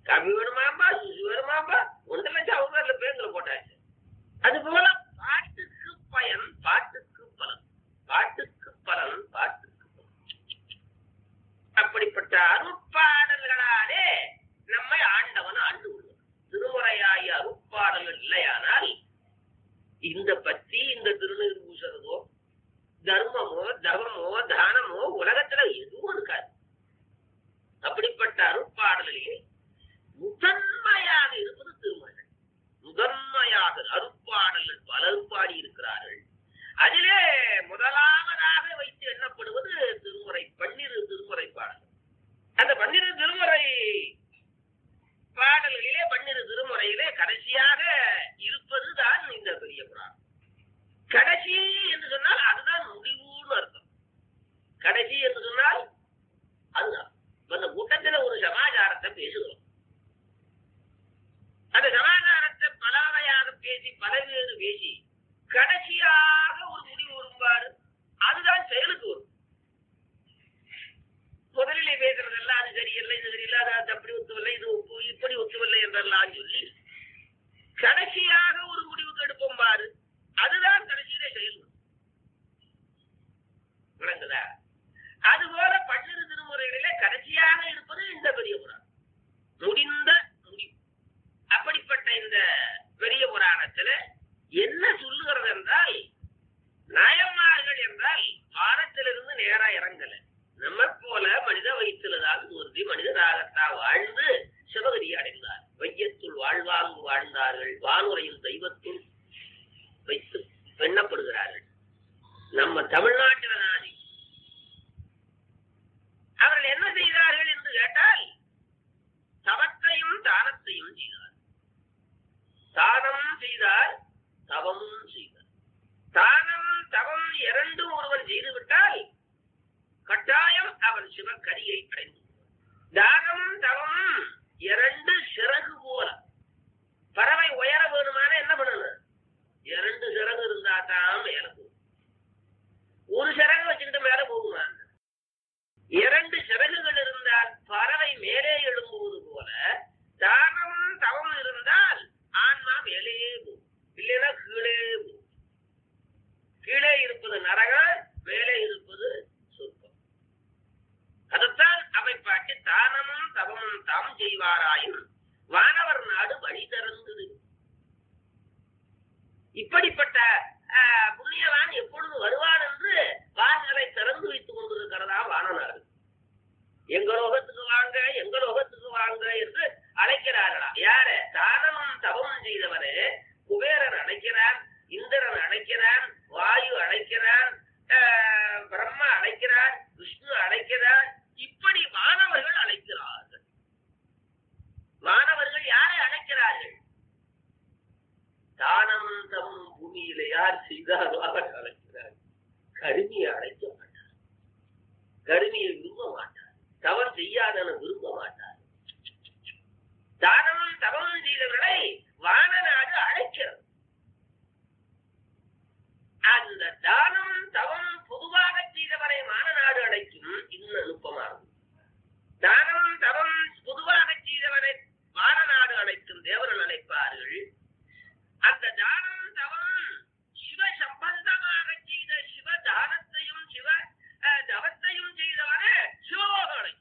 கவி வேணுமாப்பா சுசு வேணுமாப்பா ஒன்றரை லட்சம் அவங்க பேர்ல பேருந்துல போட்டாச்சு அது போல பாட்டுக்கு பயன் பாட்டுக்கு பலன் பாட்டுக்கு பலன் பாட்டுக்கு பலன் அப்படிப்பட்ட அருட்பாடல்களாலே நம்மை ஆண்டவன் ஆண்டு விடுவான் திருமுறையாய அருட்பாடல்கள் இல்லையானால் இந்த பத்தி இந்த திருநீர் பூசுறதோ தர்மமோ தவமோ தானமோ உலகத்துல எதுவும் இருக்காது அப்படிப்பட்ட அருட்பாடலிலே முதன்மையாக இருப்பது திருமகள் முதன்மையாக அருட்பாடல்கள் பலரும் பாடி இருக்கிறார்கள் அதிலே முதலாவதாக வைத்து எண்ணப்படுவது திருமுறை பன்னிரு திருமுறை பாடல் அந்த பன்னிரு திருமுறை பாடல்களிலே பன்னிரு திருமுறையிலே கடைசியாக இருப்பது தான் இந்த பெரிய புராணம் கடைசி என்று சொன்னால் அதுதான் முடிவுன்னு அர்த்தம் கடைசி என்று சொன்னால் அதுதான் இப்ப இந்த கூட்டத்துல ஒரு சமாச்சாரத்தை பேசுகிறோம் அந்த சமாச்சாரத்தை பல வகையாக பேசி பலவேறு பேசி கடைசியாக ஒரு முடிவு வரும்பாரு அதுதான் செயலுக்கு வரும் முதலிலே பேசுறதெல்லாம் அது சரியில்லை இது சரியில்லை அது அப்படி ஒத்துவில்லை இது ஒப்பு இப்படி ஒத்துவில்லை என்றெல்லாம் சொல்லி கடைசியாக ஒரு முடிவுக்கு எடுப்போம் பாரு அதுதான் கடைசியிலே செயல் வரும். விளங்குதா அதுபோல பன்னிரு திருமுறைகளிலே கடைசியாக இருப்பது இந்த பெரிய புராணம் முடிந்த முடிவு அப்படிப்பட்ட இந்த பெரிய புராணத்துல என்ன சொல்லுகிறது என்றால் நாயன்மார்கள் என்றால் வானத்திலிருந்து நேரா இறங்கல நம்ம போல மனித வயிற்றுலதான் தோன்றி மனிதராகத்தா வாழ்ந்து சிவகரி அடைந்தார் வையத்துள் வாழ்வாங்கு வாழ்ந்தார்கள் வானுரையும் தெய்வத்துள் வைத்து எண்ணப்படுகிறார்கள் நம்ம தமிழ்நாட்டில் நாதி அவர்கள் என்ன செய்தார்கள் என்று கேட்டால் தவத்தையும் தானத்தையும் செய்தார் தானம் செய்தார் தவமும் செய்தார் தானம் தவம் இரண்டும் ஒருவன் செய்துவிட்டால் கட்டாயம் அவன் சிவக்கரியை அடைந்து தானமும் தவமும் இரண்டு சிறகு போல பறவை உயர வேணுமான என்ன பண்ணணும் இரண்டு சிறகு இருந்தா தான் மேல போகும் ஒரு சிறகு வச்சுக்கிட்டு மேல போகுமா இரண்டு சிறகுகள் இருந்தால் பறவை மேலே எழும்புவது போல தானமும் தவம் இருந்தால் ஆன்மா மேலே போகும் இல்லைன்னா கீழே போகும் கீழே இருப்பது நரகம் மேலே இருப்பது சொர்க்கம் அதைத்தான் அவை பாட்டி தானமும் தவமும் தாம் செய்வாராயும் வானவர் நாடு வழி திறந்தது இப்படிப்பட்ட ஆஹ், புண்ணியவான் எப்பொழுது வருவான் என்று வாசலை திறந்து வைத்துக் கொண்டிருக்கிறதா வானநாடு எங்க லோகத்துக்கு வாங்க எங்க லோகத்துக்கு வாங்க என்று அழைக்கிறார்களா யாரு தானமும் தவமும் செய்தவரே குபேரன் அழைக்கிறான் இந்திரன் அழைக்கிறான் வாயு அழைக்கிறான் ஆஹ், பிரம்மா அழைக்கிறான் விஷ்ணு அழைக்கிறான் இப்படி வானவர்கள் அழைக்கிறார்கள் வானவர்கள் யாரை அழைக்கிறார்கள் தானமும் தவமும் பூமியில யார் செய்தாரோ அவர் அழைக்கிறார் கருமியை அழைக்க மாட்டார் கருமியை விரும்ப மாட்டார் தவம் செய்யாதன விரும்ப மாட்டார் தானமும் தவமும் செய்தவர்களை வானநாடு அழைக்கிறது அந்த தானம் தவம் பொதுவாக செய்தவரை மானநாடு அழைக்கும் இன்னும் நுட்பமாகும் தானம் தவம் பொதுவாக செய்தவரை வானநாடு அழைக்கும் தேவரன் அழைப்பார்கள் அந்த தானம் தவம் சிவ சம்பந்தமாக செய்த சிவ தானத்தையும் சிவ அஹ், தவத்தையும் செய்தவரே சிவலோகம் அழைக்கும்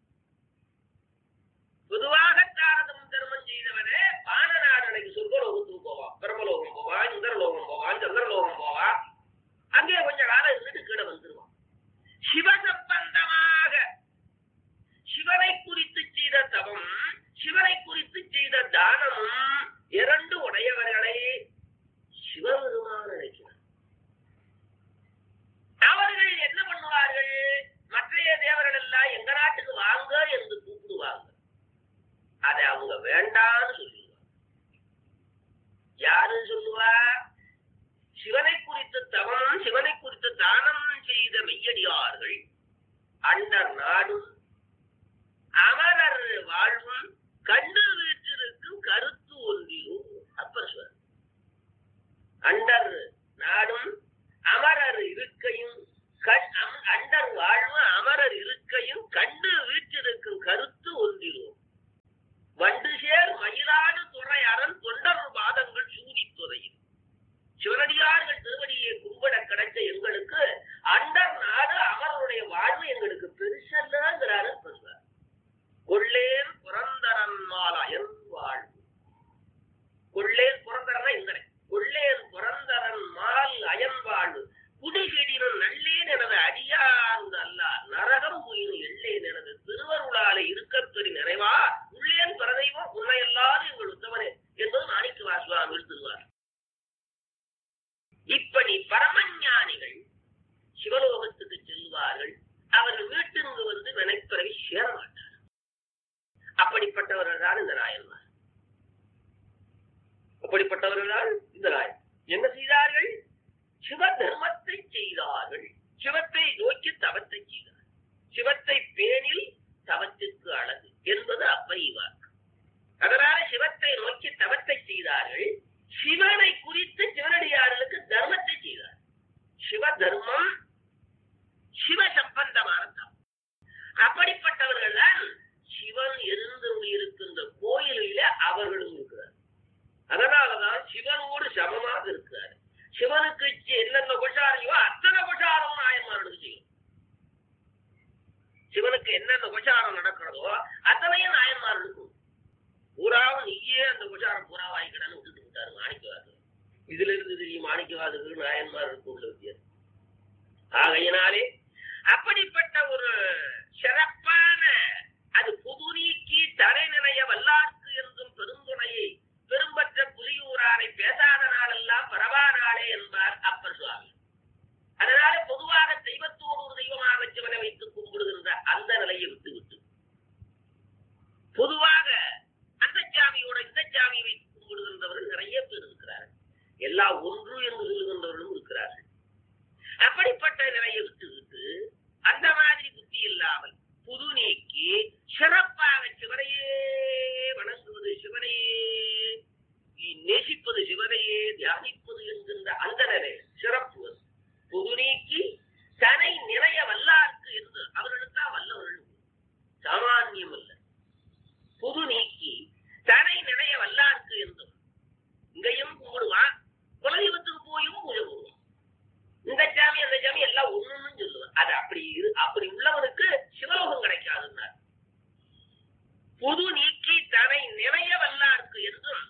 பொதுவாக தானதம் தர்மம் செய்தவனே வானநாடு அழைக்கும் சொர்க்கலோகத்துக்கு போவான் பிரமலோகம் போவான் இந்திரலோகம் போவான் சந்திரலோகம் போவான் அங்கே கொஞ்ச காலம் இருந்துட்டு கீழே வந்துருவான் சிவசம்பந்தமாக சிவனை குறித்து செய்த தவம் சிவனை குறித்து செய்த தானமும் இரண்டு உடையவர்களை சிவபெருமான் அழைக்கிறார் அவர்கள் என்ன பண்ணுவார்கள் மற்றைய தேவர்கள் எல்லாம் எங்க நாட்டுக்கு வாங்க என்று கூப்பிடுவாங்க அதை அவங்க வேண்டான்னு சொல்லுவாங்க யாரு சொல்லுவா சிவனை குறித்து தவம் சிவனை குறித்து தானம் செய்த மெய்யடியார்கள் அண்டர் நாடும் அமரர் வாழ்வும் கண்டு வீற்றிருக்கும் கருத்து ஒன்றிலும் அப்பர் சொல்றார். அண்டர் நாடும் அமரர் இருக்கையும் கண் அம்- அண்டர் வாழ்வு அமரர் இருக்கையும் கண்டு வீற்றிருக்கும் கருத்து ஒன்றிலும் வண்ட மால் அயன் வாழ்வு கொள்ளேன் புறந்தரனா இந்தனை கொள்ளேன் புறந்தரன் மால் அயன் வாழ்வு புதுகெடினும் நல்லேன் எனது அடியான் அல்ல நரகம் உயிரும் எள்ளேன் எனது திருவருளாலே இருக்கப்பெறி நிறைவா உள்ளேன் பிறதைவோ உன்னை எல்லாரும் எங்கள் உத்தவனே என்பது மாணிக்க வாசுவாமி எழுத்துவார் இப்படி பரமஞானிகள் சிவலோகத்துக்கு செல்வார்கள் அவர்கள் வீட்டிற்கு வந்து வினைப்பிறவி சேர மாட்டார் அப்படிப்பட்டவர்கள் தான் இந்த நாயன்மார் அப்படிப்பட்டவர்கள் தான் இந்த நாயன் என்ன செய்தார்கள் சிவ தர்மத்தை செய்தார்கள் சிவத்தை நோக்கி தவத்தை செய்தார் சிவத்தை பேணில் தவத்திற்கு அழகு என்பது அப்பை வாக்கு அதனால சிவத்தை நோக்கி தவத்தை செய்தார்கள் சிவனை குறித்து சிவனடியார்களுக்கு தர்மத்தை செய்தார் சிவ தர்மம் சிவ சம்பந்தமான தவம் அப்படிப்பட்டவர்கள் தான் சிவன் இருந்து இருக்கின்ற கோயிலில அவர்களும் இருக்கிறார் அதனாலதான் சிவனோடு சமமாக இருக்கிறார் சிவனுக்கு என்னென்ன உபசாரையோ அத்தனை உபசாரம் நாயன்மார்களுக்கு செய்யும் சிவனுக்கு என்னென்ன உபசாரம் நடக்கிறதோ அத்தனையும் நாயன்மார்களுக்கும் பூராவும் நீயே அந்த உபசாரம் பூரா வாங்கிக்கணும்னு விட்டுட்டு விட்டாரு மாணிக்கவாசகர் இதுல இருந்து தெரியும் மாணிக்கவாசகர் நாயன்மார்களுக்கு உள்ள வித்தியாசம் ஆகையினாலே அப்படிப்பட்ட ஒரு சிறப்பான அது புது நீக்கி தரை நிலைய வல்லார்க்கு என்றும் பெருந்துணையை பெரும்பற்ற புலியூராரை பேசாத நாளெல்லாம் பரவா நாளே என்பார் அப்பர் சுவாமி அதனால பொதுவாக தெய்வத்தோடு ஒரு தெய்வமாக சிவனை வைத்து கும்பிடுகின்ற அந்த நிலையை விட்டுவிட்டு பொதுவாக அந்த சாமியோட இந்த சாமியை வைத்து கும்பிடுகின்றவர்கள் நிறைய பேர் இருக்கிறார்கள் எல்லாம் ஒன்று என்று சொல்லுகின்றவர்களும் இருக்கிறார்கள் அப்படிப்பட்ட நிலையை விட்டுவிட்டு அந்த மாதிரி புத்தி இல்லாமல் புது நீக்கி சிறப்பாக சிவனையே வணங்குவது சிவனையே நேசிப்பது சிவனையே தியானிப்பது என்கின்ற அந்த நிலை சிறப்பு புது நீக்கி தனை நிறைய வல்லார்க்கு என்று அவர்களுக்கா வல்லவர்கள் சாமானியம் அல்ல புது நீக்கி தனை நிறைய வல்லார்க்கு என்றும் இங்கேயும் கும்பிடுவான் குலதெய்வத்துக்கு போயும் பூஜை போடுவான் இந்த சாமி அந்த சாமி எல்லாம் ஒண்ணுன்னு சொல்லுவார் அது அப்படி இரு அப்படி உள்ளவனுக்கு சிவலோகம் கிடைக்காதுன்னார் புது நீக்கி தனை நிறைய வல்லார்க்கு என்றும்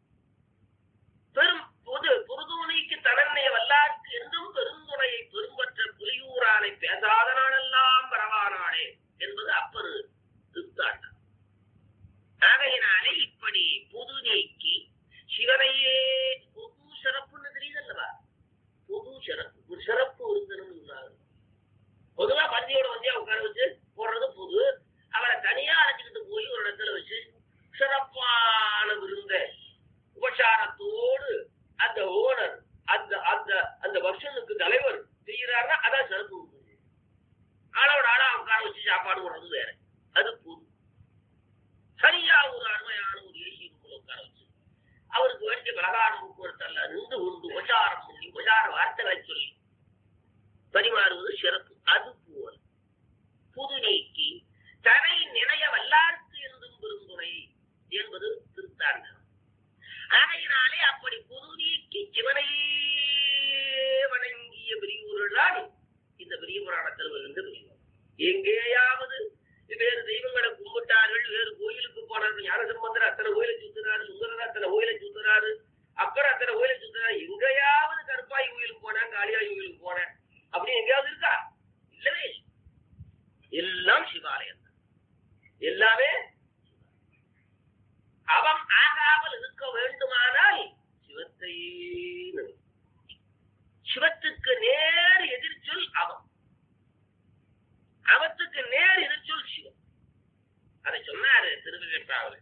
பெரும் பொது பொருதுணைக்கு தனன்னைய வல்லார்க்கு என்றும் பெருந்துணையை பெரும்பற்ற புலியூரானை பேசாத நாளெல்லாம் பரவானாளே என்பது அப்பரு திருத்தாட்டம் ஆகையினாலே இப்படி புது நீக்கி சிவனையே பொது சிறப்புன்னு தெரியுதல்லவா பொது சிறப்பு ஒரு சிறப்பு விருந்தனும் சொன்னாரு பொதுவா பந்தியோட வந்தியா உட்கார வச்சு போடுறது பொது அவரை தனியா அழைச்சிக்கிட்டு போய் ஒரு இடத்துல வச்சு சிறப்பான விருந்த உபசாரத்தோடு அந்த ஓனர் அந்த அந்த அந்த வருஷனுக்கு தலைவர் செய்யறாருன்னா அதான் சிறப்பு விருந்து ஆளோட ஆளா உட்கார வச்சு சாப்பாடு போடுறது வேற அது பொது சரியா ஒரு அருமையான ஒரு ஏசி ரூம்ல உட்கார வச்சு அவருக்கு வேண்டிய பிரகார போக்குவரத்து நின்று கொண்டு உபசாரம் பண்ணி உபசார வார்த்தைகளை சொல்லி பரிமாறுவது சிறப்பு அது போல் புது நீக்கி தனை நினைய வல்லார்க்கு என்றும் பெருந்துணை என்பது திருத்தாண்டம் ஆகையினாலே அப்படி புது நீக்கி சிவனையே வணங்கிய பெரியவர்களால் இந்த பெரிய புராணத்தில் வருகின்ற பெரியவர் எங்கேயாவது வேறு தெய்வங்களை கும்பிட்டார்கள் வேறு கோயிலுக்கு போனார்கள் ஞான சம்பந்தர் அத்தனை கோயிலை சுத்தினாரு சுந்தரர் அத்தனை கோயிலை சுத்தினாரு அப்புறம் அத்தனை கோயிலை சுத்தினாரு எங்கேயாவது கருப்பாய் கோயிலுக்கு போனேன் காளியாய் கோயிலுக்கு போனேன் அப்படி எங்கேயாவது இருக்கா இல்லவே இல்லை. எல்லாம் சிவாலயம் தான். எல்லாமே அவன் ஆகாமல் இருக்க வேண்டுமானால் சிவத்தையே நினை. சிவத்துக்கு நேர் எதிர்ச்சொல் அவன் அவத்துக்கு நேர் எதிர்ச்சொல் சிவம் அதை சொன்னாரு திருவிழப்பாவில்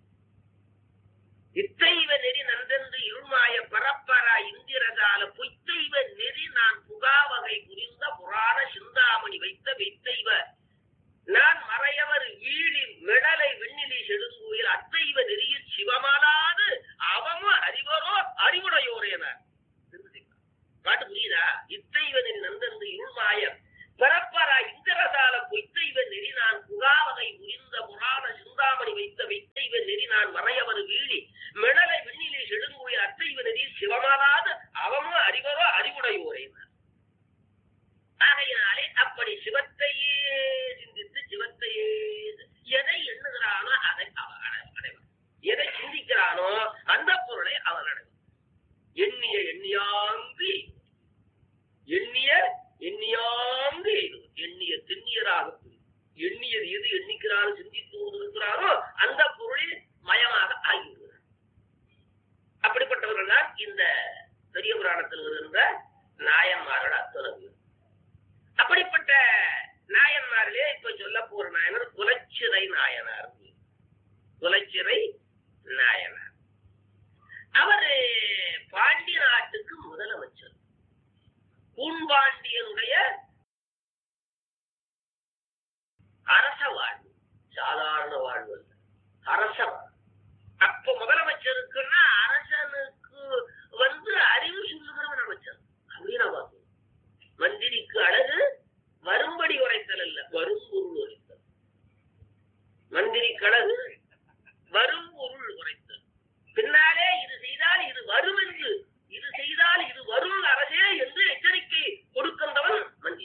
இத்தைவ நெறி நன்றென்று இருமாய பரப்பரா இந்திரஜால பொய்த்தைவ நெறி நான் புகாவகை புரிந்த புராண சிந்தாமணி வைத்த வைத்தைவ நான் மறையவர் வீழி மிடலை வெண்ணிலி செடுங்கோயில் அத்தைவ நெறியில் சிவமானாது அவமும் அறிவரோ அறிவுடையோரேன பாட்டு புரியுதா இத்தைவ நெறி நந்தந்து இருள்மாய பரப்பரா இந்திரசால பொய்த்தைவ நெறி நான் புகாவகை புரிந்த புராண சிந்தாமணி வைத்த வைத்தைவ நெறி நான் மறையவர் வீழி மிடலை வெண்ணிலே செடுங்கோயில் அத்தைவ நெறி சிவமானாது அவமும் அறிவரோ அறிவுடையோரே ஆகையினாலே அப்படி சிவத்தையே சிந்தித்து சிவத்தையே எதை எண்ணுகிறானோ அதை அவ அடை- அடைவான் சிந்திக்கிறாரோ சிந்தித்து கொண்டிருக்கிறாரோ அந்த பொருளில் மயமாக ஆகிவிடுகிறார் அப்படிப்பட்டவர்கள் தான் இந்த பெரிய புராணத்தில் வருகின்ற நாயன்மார்கள் அத்தனை பேர். அப்படிப்பட்ட நாயன்மாரிலே இப்ப சொல்ல போற நாயனர் குலச்சிறை நாயனார் குலச்சிறை நாயனார் அவரு பாண்டிய நாட்டுக்கு முதலமைச்சர் பூன்பாண்டியனுடைய அரச வாழ்வு சாதாரண வாழ்வு அல்ல அரச வாழ்வு அப்ப முதலமைச்சருக்குன்னா அரசனுக்கு வந்து அறிவு சொல்லுகிறவன் அமைச்சர் அப்படின்னு நான் பார்த்தேன் மந்திரிக்கு அழகு வரும்படி உரைத்தல் அல்ல வரும் பொருள் உரைத்தல் மந்திரிக்கு அழகு வரும் பொருள் உரைத்தல் பின்னாலே இது செய்தால் இது வரும் என்று இது செய்தால் இது வரும் அரசே என்று எச்சரிக்கை கொடுக்கின்றவன் மந்திரி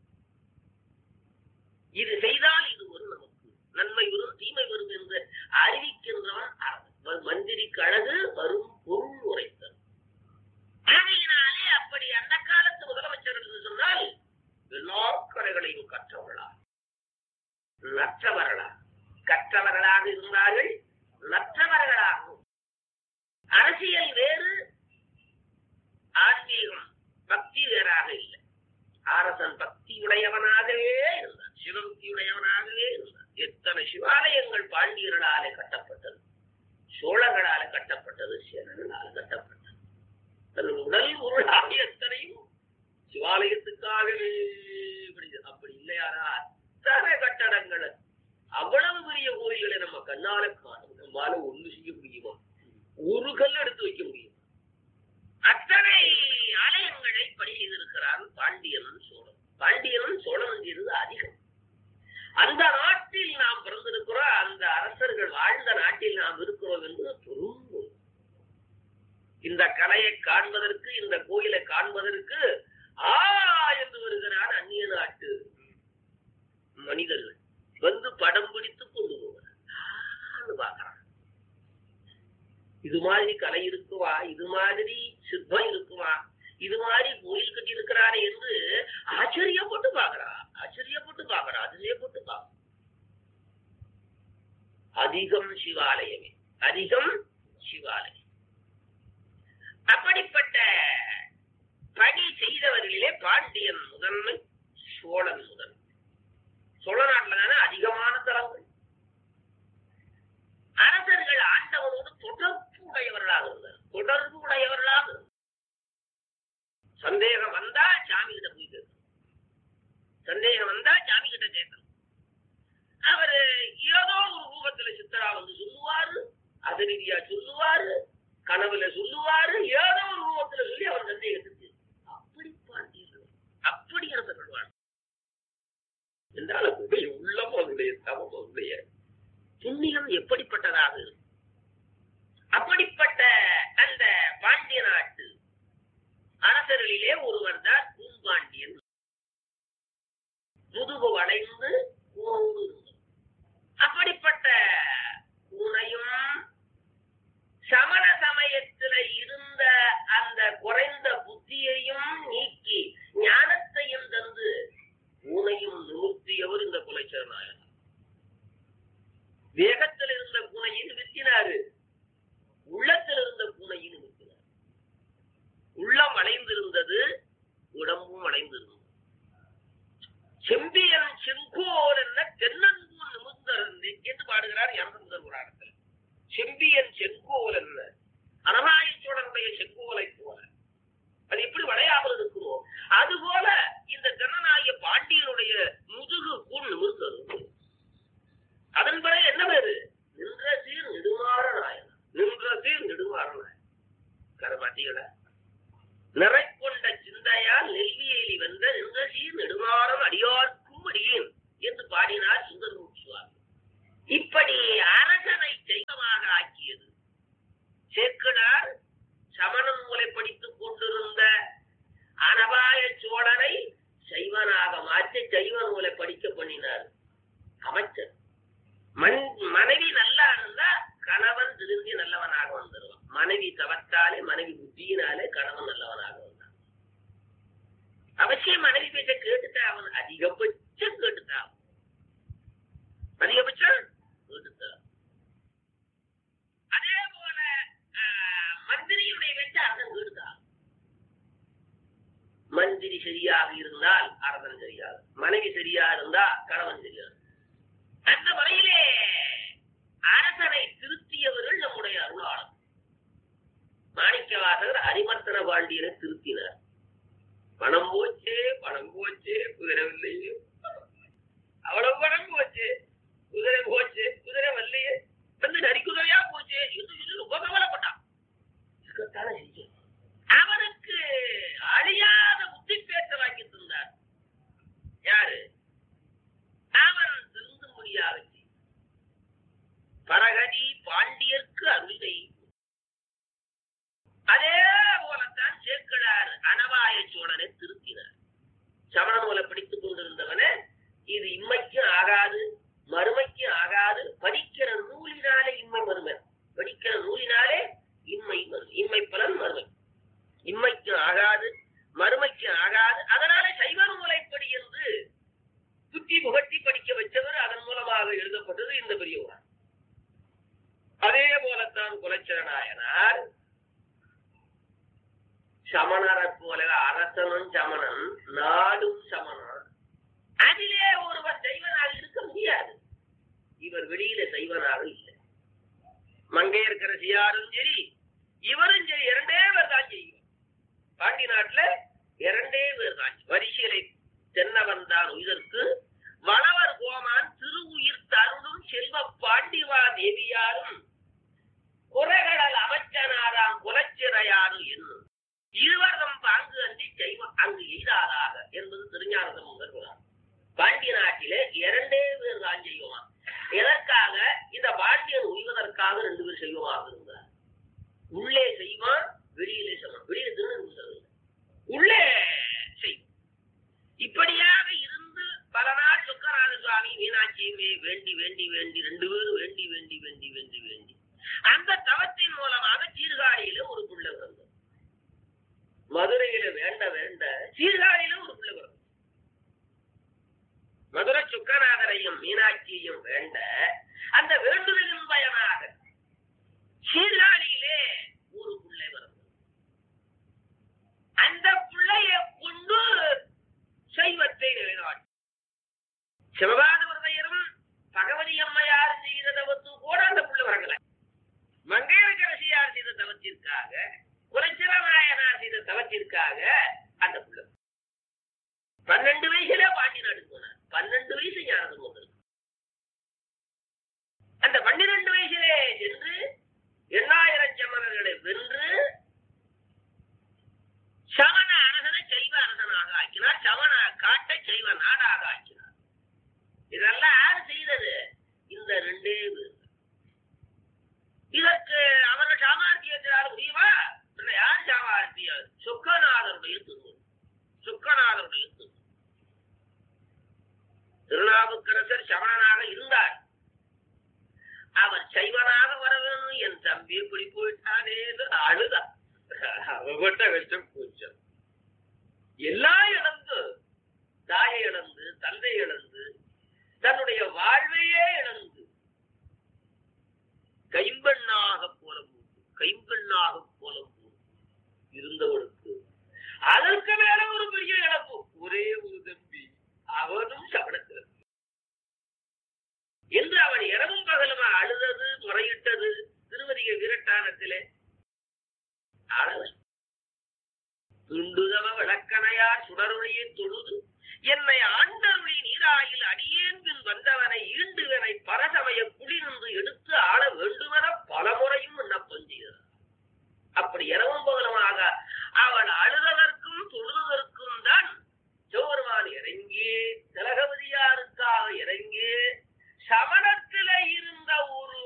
இது செய்தால் இது வரும் நமக்கு நன்மை வரும் தீமை வரும் என்று அறிவிக்கின்றவன் அரசன் மந்திரிக்கு அழகு வரும் பொருள் உரைத்தல் ஆகையினாலே அப்படி அந்த காலத்து முதலமைச்சர் என்று சொன்னால் எல்லா கலைகளையும் கற்றவர்களா நற்றவர்களா கற்றவர்களாக இருந்தார்கள் நற்றவர்களாகவும் அரசியல் வேறு ஆன்மீகம் பக்தி வேறாக இல்லை அரசன் பக்தியுடையவனாகவே இருந்தான் சிவபக்தியுடையவனாகவே இருந்தான் எத்தனை சிவாலயங்கள் பாண்டியர்களாலே கட்டப்பட்டது சோழர்களால கட்டப்பட்டது சேரர்களால் கட்டப்பட்டது தன் உடல் உருளாக எத்தனையும் சிவாலயத்துக்காகவே இப்படி அப்படி இல்லையாரா அத்தனை கட்டடங்கள் அவ்வளவு பெரிய கோயில்களை நம்ம கண்ணால காணும் நம்மால ஒண்ணு செய்ய முடியுமா ஒரு கல் எடுத்து வைக்க முடியும் அத்தனை ஆலயங்களை பணி செய்திருக்கிறான் பாண்டியனும் சோழன் பாண்டியனும் சோழன் என்கிறது அதிகம் அந்த நாட்டில் நாம் பிறந்திருக்கிறோம் அந்த அரசர்கள் வாழ்ந்த நாட்டில் நாம் இருக்கிறோம் என்று பெரும் இந்த கலையை காண்பதற்கு இந்த கோயிலை காண்பதற்கு ஆ என்று வருகிறான் அந்நிய நாட்டு மனிதர்கள் வந்து படம் பிடித்து கொண்டு போகிறார் பார்க்கிறான் இது மாதிரி கலை இருக்குமா இது மாதிரி சிற்பம் இருக்குமா இது மாதிரி கோயில் கட்டி இருக்கிறாரே என்று ஆச்சரியப்பட்டு பாக்குறா ஆச்சரியப்பட்டு பாக்குறா அதிசயப்பட்டு பாக்குறா அதிகம் சிவாலயமே அதிகம் சிவாலயம் அப்படிப்பட்ட பணி செய்தவர்களிலே பாண்டியன் முதன்மை சோழன் முதன்மை சோழ நாட்டில் தானே அதிகமான தலங்கள் அரசர்கள் ஆண்டவனோடு தொடர்பு உடையவர்களாக இருந்தார் தொடர்பு உடையவர்களாக இருந்தார். சந்தேகம் வந்தா சாமி கிட்ட போய் கேட்கணும் சந்தேகம் வந்தா சாமி கிட்ட கேட்கணும் அவரு ஏதோ ஒரு ரூபத்துல சித்தரா வந்து சொல்லுவாரு அதிரடியா சொல்லுவாரு கனவுல சொல்லுவாரு ஏதோ ஒரு ரூபத்துல சொல்லி அவர் சந்தேகத்துக்கு அப்படி பாண்டியர்கள் அப்படி அரசர்கள் வாழ் என்றால் அவருடைய உள்ளம் அவருடைய தவம் அவருடைய புண்ணியம் எப்படிப்பட்டதாக இருக்கும் அப்படிப்பட்ட அந்த பாண்டிய நாட்டு அரசர்களிலே ஒருவர் தான் பூம்பாண்டியன் முதுகு வளைந்து கூர்ந்து இருந்தது. அப்படிப்பட்ட கூனையும் சமண சமயத்தில இருந்த அந்த குறைந்த புத்தியையும் நீக்கி ஞானத்தையும் தந்து பூனையும் நிமிர்த்தியவர் இந்த குலைச்சர் நாயகர் வேகத்தில் இருந்த பூனையை நிறுத்தினாரு உள்ளத்தில் இருந்த பூனையை நிறுத்தினார் உள்ளம் அடைந்திருந்தது உடம்பும் அடைந்திருந்தது செம்பியன் செங்கோல் என்ன தென்னங்கூர் நிமிர்ந்தருந்து என்று பாடுகிறார் இரநூறு புராணத்தில் செம்பியன் செங்கோல் என்ன அனகாயச்சோழனுடைய செங்கோலை போல அது எப்படி வளையாமல் இருக்குமோ அதுபோல இந்த தென்னநாய பாண்டியனுடைய முதுகு கூண் நிமிர்ந்தது அதன் பிறகு என்ன பேரு நின்ற சீர் நெடுமாற நாயன் நின்ற சீர் நெடுமாற நாயன் கதை பார்த்தீங்களா நிறை கொண்ட சிந்தையால் நெல்வியலி வந்த நின்ற சீர் நெடுமாறம் அடியார்க்கும் அடியேன் என்று பாடினார் சுந்தரமூர்த்தி சுவாமி இப்படி அரசனை தெய்வமாக ஆக்கியது சேக்கடார் சமண நூலை படித்துக் கொண்டிருந்த அனபாய சோழனை சைவனாக மாற்றி சைவ நூலை படிக்க பண்ணினார் அமைச்சர் மண் மனைவி நல்லா இருந்தா கணவன் திருந்தி நல்லவனாக வந்துடுவான் மனைவி தவத்தாலே மனைவி புத்தியினாலே கணவன் நல்லவனாக வந்தான் அவசியம் மனைவி பேச்ச கேட்டுட்டா அவன் அதிகபட்சம் கேட்டுட்டான் அதிகபட்சம் சரியாக இருந்தால் அரசன் சரியாது மனைவி சரியா இருந்தா கணவன் சரியாது அந்த முறையிலே அரசனை திருத்தியவர்கள் நம்முடைய அருளாளர் மாணிக்கவாசகர் ஹரிமர்த்தன பாண்டியனை திருத்தினார் பணம் போச்சே பணம் போச்சே குதிரை இல்லையே அவ்வளவு பணம் போச்சு குதிரை போச்சு குதிரை வரலையே வந்து நரிக்குதிரையா போச்சு இது இது ரொம்ப கவலைப்பட்டான் இருக்கத்தானே செய்யும். அவனுக்கு அழியாத புத்தி பேச வாங்கி தந்தார் யாரு அவன் திருந்தும்படியாக செய்தார். பரகதி பாண்டியர்க்கு அருள் செய் அதே போலத்தான் சேக்கடார் அனவாய சோழனை திருத்தினார் சமண நூலை படித்துக் கொண்டிருந்தவனே இது இம்மைக்கும் ஆகாது மறுமைக்கும் ஆகாது படிக்கிற நூலினாலே இம்மை மறுமை படிக்கிற நூலினாலே இம்மை மறுமை இம்மை பலன் மறுமை இம்மைக்கும் ஆகாது மறுமைக்கும் ஆகாது அதனால சைவ நூலைப்படி என்று சுத்தி புகட்டி படிக்க வச்சவர் அதன் மூலமாக எழுதப்பட்டது இந்த பெரிய உரை அதே போலத்தான் குலச்சரநாயனார் சமணரை போல அரசனும் சமணன் நாடும் சமணன் அதிலே ஒருவர் சைவனாக இருக்க முடியாது இவர் வெளியில சைவனாக இல்லை மங்கையர்கரசியாரும் சரி இவரும் சரி இரண்டே பேர் தான் செய்யும் பாண்டி நாட்டுல இரண்டே பேர் தான் வரிசையிலை தென்னவன் தான் உயிர்க்கு வளவர் கோமான் திருவுயிர் தருணும் செல்வ பாண்டிவா தேவியாரும் குறைகடல் அமைச்சனாராம் குலச்சிறையாரும் என்னும் இருவரும் பாங்கு அன்றி செய்வம் அங்கு எய்தாதாக என்பது திருஞானதம் முதல்வரார் பாண்டிய நாட்டிலே இரண்டே பேர் தான் செய்வோமா எதற்காக இந்த பாண்டியன் உய்வதற்காக ரெண்டு பேர் செய்வமாக இருந்தார் உள்ளே செய்வான் வெளியிலே செய்வான் வெளியில திருநெல்வேலி உள்ளே செய்வோம் இப்படியாக இருந்து பல நாள் சுக்கராஜ சுவாமி மீனாட்சியுமே வேண்டி வேண்டி வேண்டி ரெண்டு பேரும் வேண்டி வேண்டி வேண்டி வேண்டி வேண்டி அந்த தவத்தின் மூலமாக சீர்காழியில ஒரு பிள்ளை பிறந்தது மதுரையில வேண்ட வேண்ட சீர்காழியில ஒரு பிள்ளை பிறந்தது மதுரை சுக்கநாதரையும் மீனாட்சியையும் வேண்ட அந்த வேண்டுதலின் பயனாக சீர்காழியிலே ஒரு பிள்ளை பிறந்தது அந்த பிள்ளையை கொண்டு சைவத்தை நிலைநாட்டு சிவபாத விரதையரும் பகவதி அம்மையார் செய்த தவத்து கூட அந்த பிள்ளை வரல மங்கையரசியார் செய்த தவத்திற்காக குலச்சிரநாயனார் செய்த தவத்திற்காக அந்த பிள்ளை பன்னெண்டு வயசுல பாண்டி நாடு போனார் பன்னெண்டு வயசு ஞானதம் வந்திருக்கு அந்த பன்னிரண்டு வயசிலே சென்று எண்ணாயிரம் சமணர்களை வென்று சமண அரசனை செய்வ அரசனாக ஆக்கினார் சமண காட்டை செய்வ நாடாக ஆக்கினார் இதெல்லாம் யாரு செய்தது இந்த ரெண்டே பேர் இதற்கு அவர்கள் சாமர்த்தியத்தினால் முடியுமா இல்ல யார் சாமர்த்தியம் சுக்கநாதருடைய திருமணம் சுக்கநாதருடைய திருமணம் திருநாவுக்கரசர் சமணனாக இருந்தார் அவர் சைவனாக வர வேணும் என் தம்பி இப்படி போயிட்டானே அழுதா அவப்பட்ட கஷ்டம் கொஞ்சம் எல்லாம் இழந்து தாயை இழந்து தந்தை இழந்து தன்னுடைய வாழ்வையே இழந்து கைம்பெண்ணாக போல கைம்பெண்ணாக போல இருந்தவனுக்கு அதற்கு மேல ஒரு பெரிய இழப்பு ஒரே ஒரு தம்பி அவனும் சவணத்தில் என்று அவன் இரவும் பகலுமா அழுதது முறையிட்டது திருவதிக விரட்டானத்திலே அளவை துண்டுதவ விளக்கணையார் சுடரொளியை தொழுது என்னை ஆண்டருளி நீராயில் அடியேன் பின் வந்தவனை ஈண்டுவனை பரசமய குளிர்ந்து எடுத்து ஆள வேண்டுமென பலமுறையும் விண்ணப்பம் செய்தார் அப்படி இரவும் பகலுமாக அவள் அழுததற்கும் தொழுததற்கும் தான் சிவபெருமான் இறங்கி திலகவதியாருக்காக இறங்கி சமணத்தில இருந்த ஒரு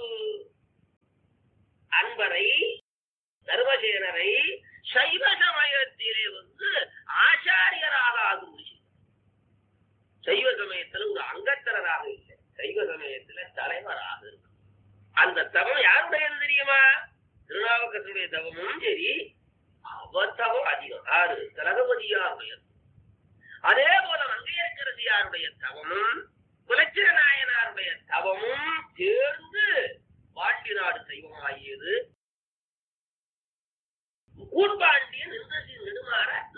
அன்பரை தர்மசேனரை சைவ சமயத்திலே வந்து ஆச்சாரியராக ஆகும்படி செய்தார். சைவ சமயத்துல ஒரு அங்கத்தரராக இல்லை சைவ சமயத்துல தலைவராக இருக்கு அந்த தவம் யாருடையது தெரியுமா திருநாவுக்கத்துடைய தவமும் சரி அவர் தவம் அதிகம் ஆறு தலகபதியாருடையது அதே போல மங்கையரசியாருடைய தவமும் குலச்சிர நாயனாருடைய தவமும் சேர்ந்து பாண்டி நாடு சைவமாகியது கூர்பாண்டியன் நின்றசி நெடுமாற நாயக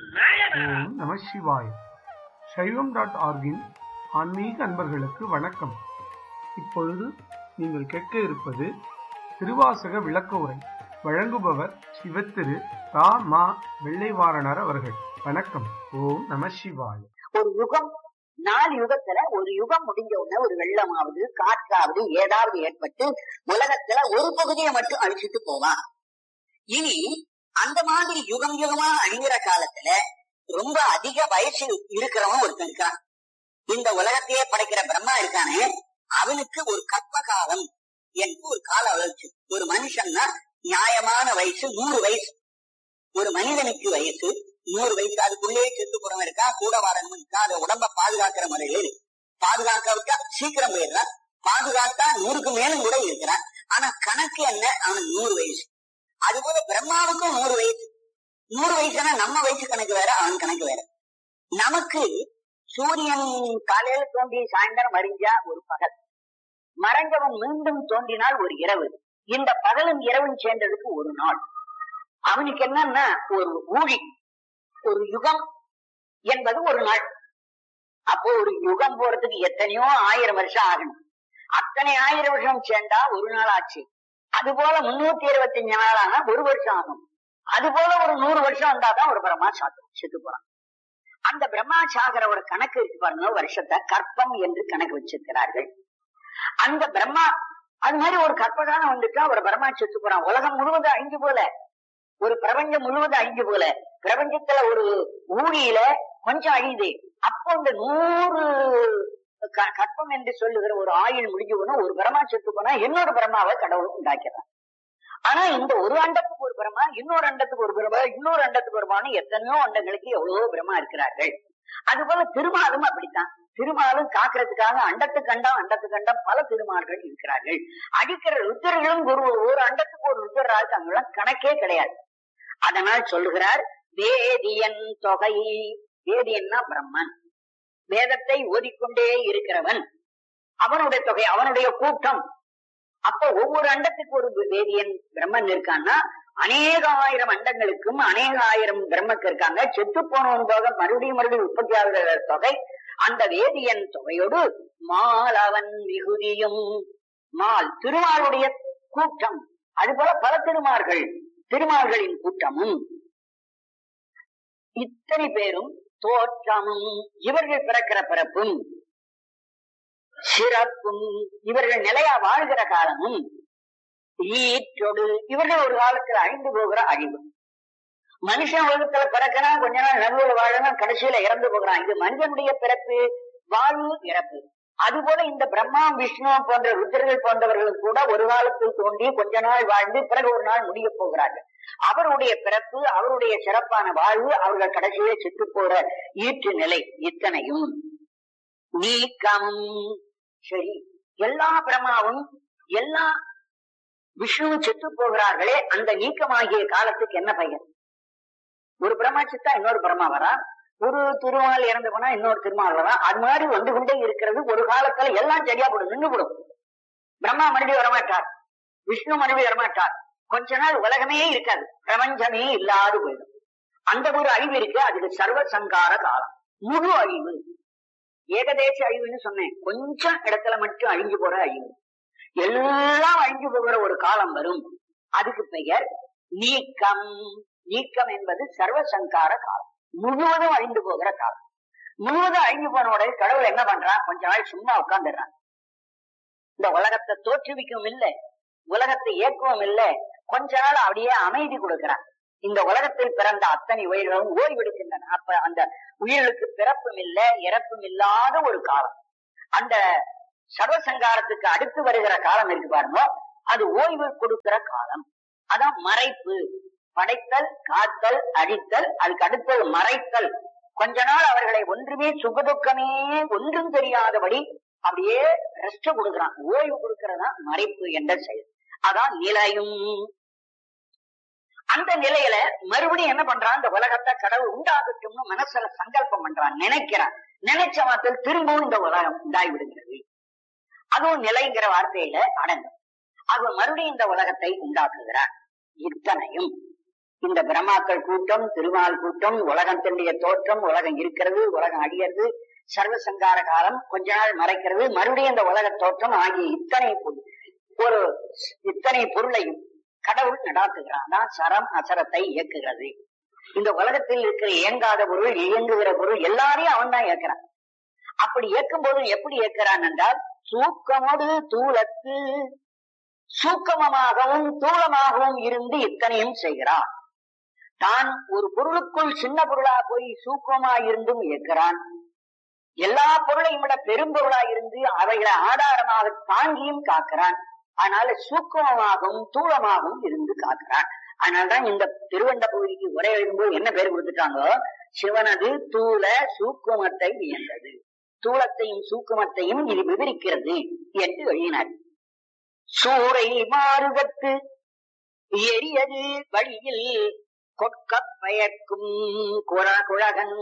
வானரா ஓம் நம சிவாய சைவம் டாட் ஆர்கின் ஆன்மீக அன்பர்களுக்கு வணக்கம் இப்பொழுது நீங்கள் கேட்க இருப்பது திருவாசக விளக்க உரை வழங்குபவர் சிவத்திரு ரா மா வெள்ளைவாரணர் அவர்கள் வணக்கம் ஓம் நம சிவாய ஒரு யுகம் நாலு யுகத்துல ஒரு யுகம் முடிஞ்ச உடனே ஒரு வெள்ளமாவது காற்றாவது ஏதாவது ஏற்பட்டு உலகத்துல ஒரு பகுதியை மட்டும் அழிச்சிட்டு போவான் இனி அந்த மாதிரி யுகம் யுகமா அழிகிற காலத்துல ரொம்ப அதிக வயசு இருக்கிறவன் ஒருத்தன் இருக்கான் இந்த உலகத்தையே படைக்கிற பிரம்மா இருக்கானே அவனுக்கு ஒரு கற்ப காலம் என்று ஒரு கால வளர்ச்சி ஒரு மனுஷன்னா நியாயமான வயசு நூறு வயசு ஒரு மனிதனுக்கு வயசு நூறு வயசு அதுக்குள்ளேயே செத்து போறவன் இருக்கா கூட வரணும் இருக்கா அதை உடம்ப பாதுகாக்கிற முறையில இருக்கு பாதுகாக்க விட்டா சீக்கிரம் போயிடுறான் பாதுகாத்தா நூறுக்கு மேலும் கூட இருக்கிறான் ஆனா கணக்கு என்ன அவனுக்கு நூறு வயசு அதுபோல பிரம்மாவுக்கும் நூறு வயசு நூறு வயசுனா நம்ம வயசு கணக்கு வேற அவன் கணக்கு வேற நமக்கு சூரியன் காலையில தோன்றி சாயந்தரம் மறைஞ்சா ஒரு பகல் மறைஞ்சவன் மீண்டும் தோன்றினால் ஒரு இரவு இந்த பகலும் இரவும் சேர்ந்ததுக்கு ஒரு நாள் அவனுக்கு என்னன்னா ஒரு ஊழி ஒரு யுகம் என்பது ஒரு நாள் அப்போ ஒரு யுகம் போறதுக்கு எத்தனையோ ஆயிரம் வருஷம் ஆகணும் அத்தனை ஆயிரம் வருஷம் சேர்ந்தா ஒரு நாள் ஆச்சு அது போல முன்னூத்தி இருபத்தி அஞ்சு நாள் ஆனா ஒரு வருஷம் ஆகும் அது போல ஒரு நூறு வருஷம் வந்தாதான் ஒரு பிரம்மா சாத்து செத்து போறான் அந்த பிரம்மா சாகரோட கணக்கு இருக்கு பாருங்க வருஷத்தை கற்பம் என்று கணக்கு வச்சிருக்கிறார்கள் அந்த பிரம்மா அது மாதிரி ஒரு கற்பகாலம் வந்துட்டா ஒரு பிரம்மா செத்து போறான் உலகம் முழுவதும் அழிஞ்சு போல ஒரு பிரபஞ்சம் முழுவதும் அழிஞ்சு போல பிரபஞ்சத்துல ஒரு ஊழியில கொஞ்சம் அழியுது அப்போ இந்த நூறு க- கற்பம் என்று சொல்லுகிற ஒரு ஆயுள் முடிஞ்சு போனா ஒரு பிரமா செத்து போனா இன்னொரு பிரமாவை கடவுள் உண்டாக்கிறான் ஆனா இந்த ஒரு அண்டத்துக்கு ஒரு பிரமா இன்னொரு அண்டத்துக்கு ஒரு பிரமா இன்னொரு அண்டத்துக்கு ஒரு பிரமான்னு எத்தனையோ அண்டங்களுக்கு எவ்வளவோ பிரமா இருக்கிறார்கள் அது போல திருமாலும் அப்படித்தான் திருமாலும் காக்கிறதுக்காக அண்டத்துக்கு அண்டம் அண்டத்துக்கு அண்டம் பல திருமால்கள் இருக்கிறார்கள் அடிக்கிற ருத்தர்களும் ஒரு ஒரு அண்டத்துக்கு ஒரு ருத்தரா இருக்காங்களா கணக்கே கிடையாது அதனால் சொல்லுகிறார் வேதியன் தொகை வேதியன்னா பிரம்மன் வேதத்தை ஓதிக்கொண்டே இருக்கிறவன் அவனுடைய தொகை அவனுடைய கூட்டம் அப்ப ஒவ்வொரு அண்டத்துக்கு ஒரு வேதியன் பிரம்மன் இருக்கான்னா அநேக ஆயிரம் அண்டங்களுக்கும் அநேக ஆயிரம் பிரம்மக்கு இருக்காங்க செத்து போனவன் போக மறுபடியும் மறுபடியும் உற்பத்தி ஆகிற தொகை அந்த வேதியன் தொகையோடு மாலவன் விகுதியும் மால் திருமாலுடைய கூட்டம் அதுபோல பல திருமார்கள் திருமால்களின் கூட்டமும் இத்தனை பேரும் தோற்றமும் இவர்கள் பிறக்கிற பிறப்பும் சிறப்பும் இவர்கள் நிலையா வாழ்கிற காலமும் ஈற்றொடு இவர்கள் ஒரு காலத்துல அழிந்து போகிற அழிவு மனுஷன் உலகத்துல பிறக்கிறான் கொஞ்ச நாள் நடுவில் வாழணும் கடைசியில இறந்து போகிறான் இது மனிதனுடைய பிறப்பு வாழ்வு இறப்பு அதுபோல இந்த பிரம்மா விஷ்ணு போன்ற ருத்ரர்கள் போன்றவர்களும் கூட ஒரு காலத்தில் தோன்றி கொஞ்ச நாள் வாழ்ந்து பிறகு ஒரு நாள் முடிய போகிறார்கள் அவருடைய பிறப்பு அவருடைய சிறப்பான வாழ்வு அவர்கள் கடைசியிலே செத்து போற ஈற்று நிலை இத்தனையும் நீக்கம் சரி எல்லா பிரமாவும் எல்லா விஷ்ணுவும் செத்து போகிறார்களே அந்த நீக்கமாகிய காலத்துக்கு என்ன பெயர் ஒரு பிரம்மா சித்தா இன்னொரு பிரம்மா வரா ஒரு திருமால் இறந்து போனா இன்னொரு திருமால் வரா அது மாதிரி வந்து கொண்டே இருக்கிறது ஒரு காலத்துல எல்லாம் சரியா போடும் நின்று போடும் பிரம்மா மறுபடியும் வரமாட்டார் விஷ்ணு மறுபடியும் வரமாட்டார் கொஞ்ச நாள் உலகமே இருக்காது பிரபஞ்சமே இல்லாது போயிடும் அந்த ஒரு அழிவு இருக்கு அதுக்கு சர்வ சங்கார காலம் முழு அழிவு ஏகதேச அழிவுன்னு சொன்னேன் கொஞ்சம் இடத்துல மட்டும் அழிஞ்சு போற அழிவு எல்லாம் அழிஞ்சு போகிற ஒரு காலம் வரும் அதுக்கு பெயர் நீக்கம் நீக்கம் என்பது சர்வ சங்கார காலம் முழுவதும் அழிந்து போகிற காலம் முழுவதும் அழிஞ்சு போன உடனே கடவுள் என்ன பண்றான் கொஞ்ச நாள் சும்மா உட்கார்ந்துடுறான் இந்த உலகத்தை தோற்றுவிக்கவும் இல்லை உலகத்தை இயக்கவும் இல்லை கொஞ்ச நாள் அப்படியே அமைதி கொடுக்கிறான் இந்த உலகத்தில் பிறந்த அத்தனை உயிர்களும் ஓய்வெடுக்கின்றன அப்ப அந்த உயிர்களுக்கு பிறப்பும் இல்லை இறப்பும் இல்லாத ஒரு காலம் அந்த சர்வசங்காரத்துக்கு அடுத்து வருகிற காலம் இருக்கு பாருங்க அது ஓய்வு கொடுக்கிற காலம் அதான் மறைப்பு படைத்தல் காத்தல் அழித்தல் அதுக்கு அடுத்தது மறைத்தல் கொஞ்ச நாள் அவர்களை ஒன்றுமே சுகதுக்கமே ஒன்றும் தெரியாதபடி அப்படியே ரெஸ்ட் கொடுக்கிறான் ஓய்வு கொடுக்கிறதா மறைப்பு என்ற செயல் அதான் நிலையும் அந்த நிலையில மறுபடியும் என்ன பண்றான் இந்த உலகத்தை கடவுள் உண்டாகட்டும்னு மனசுல சங்கல்பம் பண்றான் நினைக்கிறான் நினைச்ச மாத்திரம் திரும்பவும் இந்த உலகம் உண்டாகி விடுகிறது அதுவும் நிலைங்கிற வார்த்தையில அடங்கும் அவன் மறுபடியும் இந்த உலகத்தை உண்டாக்குகிறான் இத்தனையும் இந்த பிரம்மாக்கள் கூட்டம் திருமால் கூட்டம் உலகத்தினுடைய தோற்றம் உலகம் இருக்கிறது உலகம் அழியறது சர்வ சங்கார காலம் கொஞ்ச நாள் மறைக்கிறது மறுபடியும் இந்த உலக தோற்றம் ஆகிய இத்தனை பொ- ஒரு இத்தனை பொருளையும் கடவுள் நடாத்துகிறான் அதான் சரம் அசரத்தை இயக்குகிறது இந்த உலகத்தில் இருக்கிற இயங்காத பொருள் இயங்குகிற பொருள் எல்லாரையும் அவன் தான் இயக்குறான் அப்படி இயக்கும் போது எப்படி இயக்குறான் என்றால் சூக்கமோடு தூளத்து சூக்கமமாகவும் தூளமாகவும் இருந்து இத்தனையும் செய்கிறான் தான் ஒரு பொருளுக்குள் சின்ன பொருளா போய் சூக்கமா இருந்தும் இயக்குறான் எல்லா பொருளையும் விட பெரும்பொருளா இருந்து அவைகளை ஆதாரமாக தாங்கியும் காக்கிறான் அதனால சூக்கமமாகவும் தூளமாகவும் இருந்து காக்கிறான் அதனாலதான் இந்த திருவண்ட பகுதிக்கு உரை எழுதும்போது என்ன பேர் கொடுத்துட்டாங்க சிவனது தூள சூக்குமத்தை வியந்தது தூளத்தையும் சூக்குமத்தையும் இது விவரிக்கிறது என்று எழுதினார் சூறை மாறுதற்கு எரியது வழியில் கொட்க பயக்கும் குர குழகன்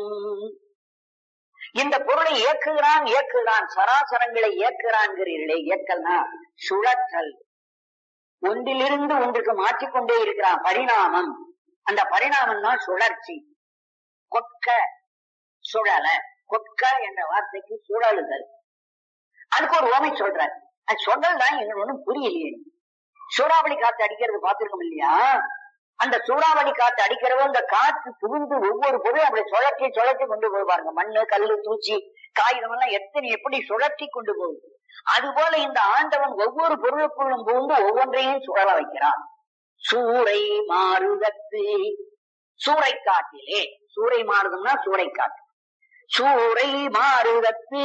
இந்த பொருளை இயக்குகிறான் இயக்குகிறான் சராசரங்களை இயக்குகிறான்கிறீர்களே இயக்கல்னா சுழற்றல் ஒன்றிலிருந்து ஒன்றுக்கு மாற்றிக்கொண்டே இருக்கிறான் பரிணாமம் அந்த பரிணாமம் தான் சுழற்சி கொட்க சுழல கொட்க என்ற வார்த்தைக்கு சுழலுதல் அதுக்கு ஒரு ஓமை சொல்றார் அது சொன்னது தான் எங்களுக்கு ஒண்ணும் புரியலையே சூறாவளி காத்து அடிக்கிறது பார்த்திருக்கோம் இல்லையா அந்த சூறாவளி காத்து அடிக்கிறவோ அந்த காற்று புகுந்து ஒவ்வொரு பொருளும் அப்படி சுழற்றி சுழற்றி கொண்டு போய் பாருங்க மண்ணு கல்லு தூச்சி காகிதம் எல்லாம் எத்தனை எப்படி சுழற்றி கொண்டு போகுது அதுபோல இந்த ஆண்டவன் ஒவ்வொரு பொருளுக்குள்ளும் புகுந்து ஒவ்வொன்றையும் சுழல வைக்கிறான் சூறை மாறுதத்து சூறை காட்டிலே சூறை மாறுதுன்னா சூறை காட்டு சூறை மாறுதத்து